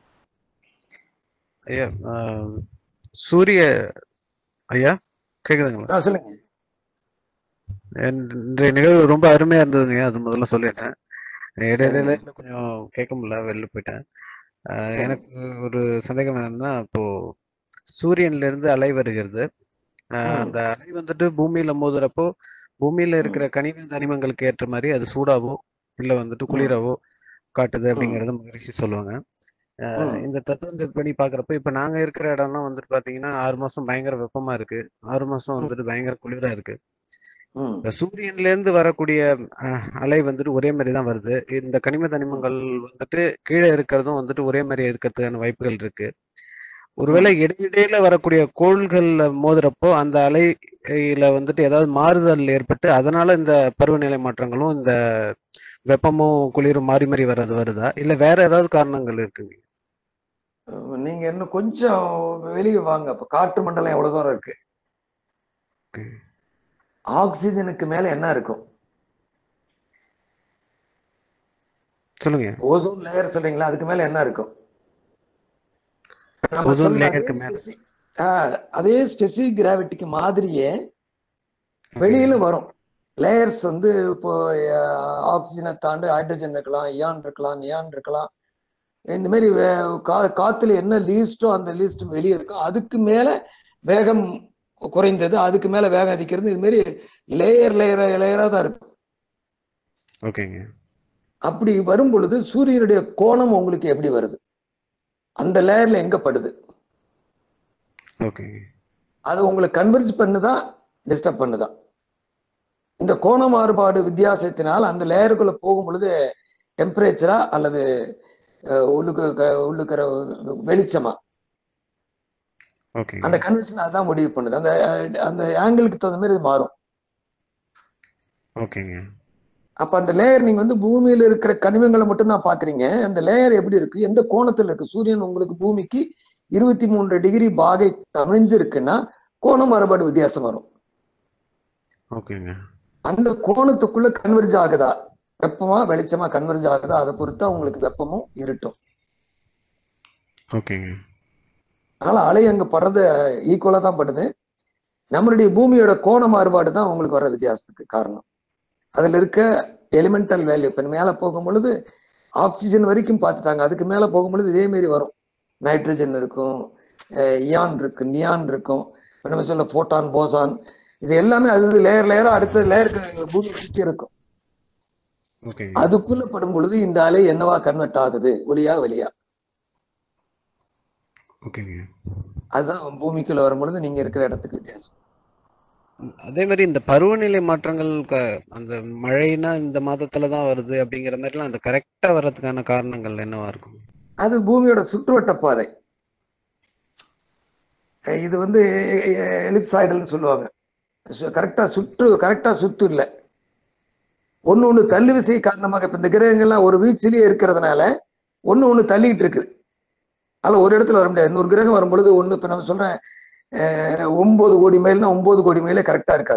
ஐயா ஆஹ், சூரிய ஐயா கேக்குதுங்களா ஆ, சொல்லுங்க என்- இன்றைய நிகழ்வு ரொம்ப அருமையா இருந்ததுங்க அது முதல்ல சொல்லிடுறேன் இடையில இடையில கொஞ்சம் கேட்க முடியல வெளில போயிட்டேன் ஆஹ், எனக்கு ஒரு சந்தேகம் என்னன்னா இப்போ சூரியன்ல இருந்து அலை வருகிறது ஆஹ், ம். அந்த அலை வந்துட்டு பூமியில மோதுறப்போ பூமியில இருக்கிற கனிம தனிமங்களுக்கு ஏற்ற மாதிரி அது சூடாவோ இல்ல வந்துட்டு குளிராவோ காட்டுது அப்படிங்கறத மகிழ்ச்சி சொல்லுவாங்க ஆஹ், ம். இந்த தத்துவம் படி பாக்குறப்ப இப்ப நாங்க இருக்கிற இடம்லாம் வந்துட்டு பாத்தீங்கன்னா ஆறு மாசம் பயங்கர வெப்பமா இருக்கு ஆறு மாசம் வந்துட்டு பயங்கர குளிரா இருக்கு ம். இந்த சூரியன்ல இருந்து வரக்கூடிய அஹ், அலை வந்துட்டு ஒரே மாதிரி தான் வருது இந்த கனிம தனிமங்கள் வந்துட்டு கீழே இருக்கிறதும் வந்துட்டு ஒரே மாதிரி இருக்கிறதுக்கான வாய்ப்புகள் இருக்கு ஒருவேளை இடையிடையில வரக்கூடிய கோள்கள்ல மோதுறப்போ அந்த அலையில வந்துட்டு ஏதாவது மாறுதல் ஏற்பட்டு அதனால இந்த பருவநிலை மாற்றங்களும் இந்த வெப்பமும் குளிரும் மாறி மாறி வர்றது வருதா இல்ல வேற ஏதாவது காரணங்கள் இருக்குங்க நீங்க இன்னும் கொஞ்சம் வெளியே வாங்க அப்ப காற்று மண்டலம் எவ்வளவு தூரம் இருக்கு Okay. ஆக்சிஜனுக்கு மேல என்ன இருக்கும் சொல்லுங்க ஓசோன் லேயர் சொல்றீங்களா அதுக்கு மேல என்ன இருக்கும் நம்ம Ozone சொன்ன layer அதே க்கு மேல. speci- ஆ, அதே ஸ்பெசிபிக் கிராவிட்டிக்கு மாதிரியே வெளியில வரும் லேயர்ஸ் வந்து இப்போ ஆக்சிஜனை தாண்டி ஹைட்ரஜன் இருக்கலாம் இயான் இருக்கலாம் நியான் இருக்கலாம் இந்த மாதிரி வே- கா- காத்துல என்ன லீஸ்டோ அந்த லீஸ்ட் வெளியே இருக்கும் அதுக்கு மேல வேகம் குறைந்தது அதுக்கு மேல வேகம் அதிக்கிறது இது மாதிரி லேயர் லேயர் லேயரா தான் இருக்கும் ஓகேங்க அப்படி வரும் பொழுது சூரியனுடைய கோணம் உங்களுக்கு எப்படி வருது அந்த லேயர்ல எங்க படுது ஓகேங்க அது உங்களை கன்வெர்ஜ் பண்ணுதா டிஸ்டர்ப் பண்ணுதா இந்த கோண மாறுபாடு வித்தியாசத்தினால் அந்த லேயருக்குள்ள போகும் பொழுது டெம்பரேச்சரா அல்லது அஹ், உள்ளுக்கு க- உள்ளுக்கிற வெளிச்சமா ஓகேங்க அந்த கன்வென்ஷன் அதான் முடிவு பண்ணுது அந்த அஹ், அந்த ஆங்கிளுக்கு தகுந்த மாதிரி இது மாறும் ஓகேங்க அப்ப அந்த லேயர் நீங்க வந்து பூமியில இருக்கிற கனிமங்களை மட்டும் தான் பாக்குறீங்க அந்த லேயர் எப்படி இருக்கு எந்த கோணத்துல இருக்கு சூரியன் உங்களுக்கு பூமிக்கு இருபத்தி மூன்று டிகிரி பாகை அமைஞ்சிருக்குன்னா கோண மாறுபாடு வித்தியாசம் வரும் ஓகேங்க அந்த கோணத்துக்குள்ள கன்வெர்ஜ் ஆகுதா வெப்பமா வெளிச்சமா கன்வெர்ஜ் ஆகுதா அதை பொறுத்தா உங்களுக்கு வெப்பமும் இருட்டும் ஓகேங்க அதனால அலை அங்க படுறது ஈக்குவலா தான் படுது நம்மளுடைய பூமியோட கோண மாறுபாடு தான் உங்களுக்கு வர வித்தியாசத்துக்கு காரணம் அதுல இருக்க எலிமெண்டல் வேல்யூ இப்ப மேல போகும் பொழுது ஆக்சிஜன் வரைக்கும் பார்த்துட்டாங்க அதுக்கு மேல போகும் பொழுது இதே மாதிரி வரும் நைட்ரஜன் இருக்கும் இயான் இருக்கு நியான் இருக்கும் இப்ப நம்ம சொல்ல போட்டான் போசான் இது எல்லாமே அது லேயர் லேயரா அடுத்த லேயருக்கு பூமி சுற்றி இருக்கும் ஓகேங்க அதுக்குள்ள படும் பொழுது இந்த அலை என்னவா கன்வெர்ட் ஆகுது ஒளியா வெளியா ஓகேங்க அதுதான் பூமிக்குள்ள வரும் பொழுது நீங்க இருக்கிற இடத்துக்கு வித்தியாசம் அதே மாதிரி இந்த பருவநிலை மாற்றங்கள் க- அந்த மழைனா இந்த மாதத்துல தான் வருது அப்படிங்கிற மாதிரிலாம் அந்த கரெக்டா வர்றதுக்கான காரணங்கள் என்னவா இருக்கும் அது பூமியோட சுற்றுவட்ட பாதை அஹ் இது வந்து எலிப்சாய்டல்னு சொல்லுவாங்க கரெக்டா சுற்று கரெக்டா சுத்து இல்லை ஒண்ணு ஒண்ணு தள்ளு விசை காரணமாக இப்ப இந்த கிரகங்கள்லாம் ஒரு வீச்சிலேயே இருக்கிறதுனால ஒண்ணு ஒண்ணு தள்ளிட்டு இருக்குது அதனால ஒரு இடத்துல வர முடியாது இன்னொரு கிரகம் வரும் பொழுது ஒண்ணு இப்ப நம்ம சொல்றேன் அஹ் ஒன்பது கோடி மைல்னா ஒன்பது கோடி மைலே கரெக்டா இருக்காது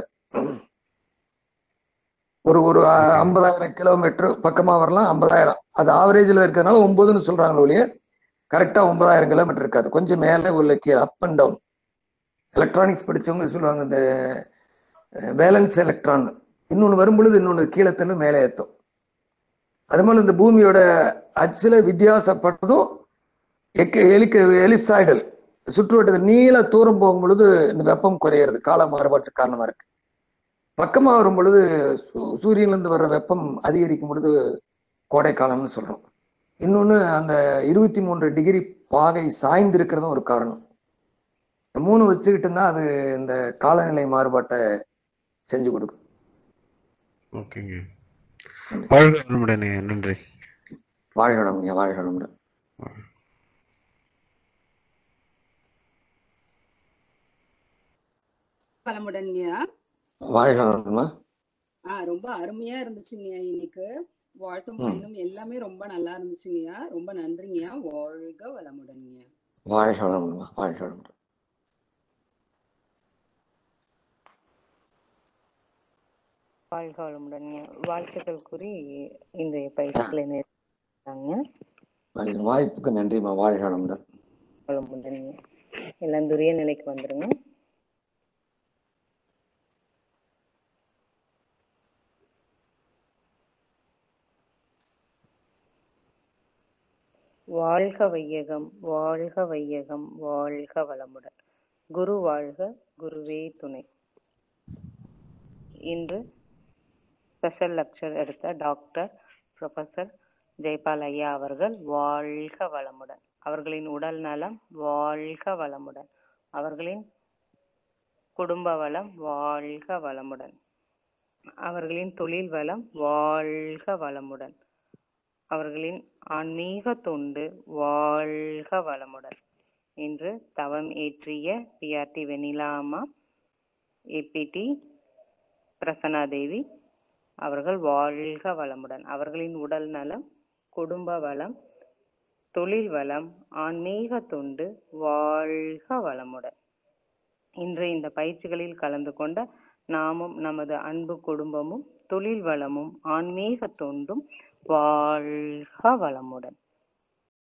ஒரு ஒரு அஹ், ஐம்பதாயிரம் கிலோமீட்டர் பக்கமா வரலாம் ஐம்பதாயிரம் அது ஆவரேஜ்ல இருக்கிறதுனால ஒன்பதுன்னு சொல்றாங்க ஒழிய கரெக்டா ஒன்பதாயிரம் கிலோமீட்டர் இருக்காது கொஞ்சம் மேல உள்ள கீழே அப் அண்ட் டவுன் எலக்ட்ரானிக்ஸ் படிச்சவங்க சொல்லுவாங்க இந்த வேலன்ஸ் எலக்ட்ரான் இன்னொன்னு வரும் பொழுது இன்னொன்னு கீழே தள்ளு மேலே ஏத்தும் அது மாதிரி இந்த பூமியோட அச்சுல வித்தியாசப்பட்டதும் எலிக்கு எலிப்சாய்டல் சுற்றுவட்டத்தில் நீள தூரம் போகும் பொழுது இந்த வெப்பம் குறையிறது கால மாறுபாட்டு காரணமா இருக்கு பக்கமா வரும் பொழுது சூ- சூரியன்ல இருந்து வர்ற வெப்பம் அதிகரிக்கும் பொழுது கோடை காலம்னு சொல்றோம் இன்னொன்னு அந்த இருபத்தி மூன்று டிகிரி பாகை சாய்ந்து இருக்கிறதும் ஒரு காரணம் இந்த மூணு வச்சுக்கிட்டு இருந்தா அது இந்த காலநிலை மாறுபாட்டை செஞ்சு கொடுக்கும் ஓகேங்க வாழ்க வளமுடனே நன்றி வாழ்கடம் வாழ்கடம் வளமுடன்யா வாழ்கடம்மா ஆ ரொம்ப அருமையா இருந்துச்சுங்கய்யா இன்னைக்கு வாழ்த்தும் ம். பயனும் எல்லாமே ரொம்ப நல்லா இருந்துச்சுங்கய்யா ரொம்ப நன்றிங்கய்யா வாழ்க வளமுடன்யா வாழ்கடம்மா வாழ்கடம் வாழ்க வளமுடன் வாழ்த்துக்கள் கூறி இன்றைய பயிற்சிகளை நேர்ந்தாங்க வாய்ப்புக்கு நன்றிம்மா வாழ்கடம் தான் வளமுடன் எல்லாம் துரிய நிலைக்கு வந்துருங்க வாழ்க வையகம் வாழ்க வையகம் வாழ்க வளமுடன் குரு வாழ்க குருவே துணை இன்று ஸ்பெஷல் லெக்சர் எடுத்த டாக்டர் ப்ரொஃபசர் ஜெயபால் ஐயா அவர்கள் வாழ்க வளமுடன் அவர்களின் உடல் நலம் வாழ்க வளமுடன் அவர்களின் குடும்ப வளம் வாழ்க வளமுடன் அவர்களின் தொழில் வளம் வாழ்க வளமுடன் அவர்களின் ஆன்மீக தொண்டு வாழ்க வளமுடன் இன்று தவம் ஏற்றிய பிஆர்டி வெனிலா அம்மா ஏபிடி பிரசன்னா தேவி அவர்கள் வாழ்க வளமுடன் அவர்களின் உடல் நலம் குடும்ப வளம் தொழில் வளம் ஆன்மீக தொண்டு வாழ்க வளமுடன் இன்று இந்த பயிற்சிகளில் கலந்து கொண்ட நாமும் நமது அன்பு குடும்பமும் தொழில் வளமும் ஆன்மீக தொண்டும் வாழ்க வளமுடன்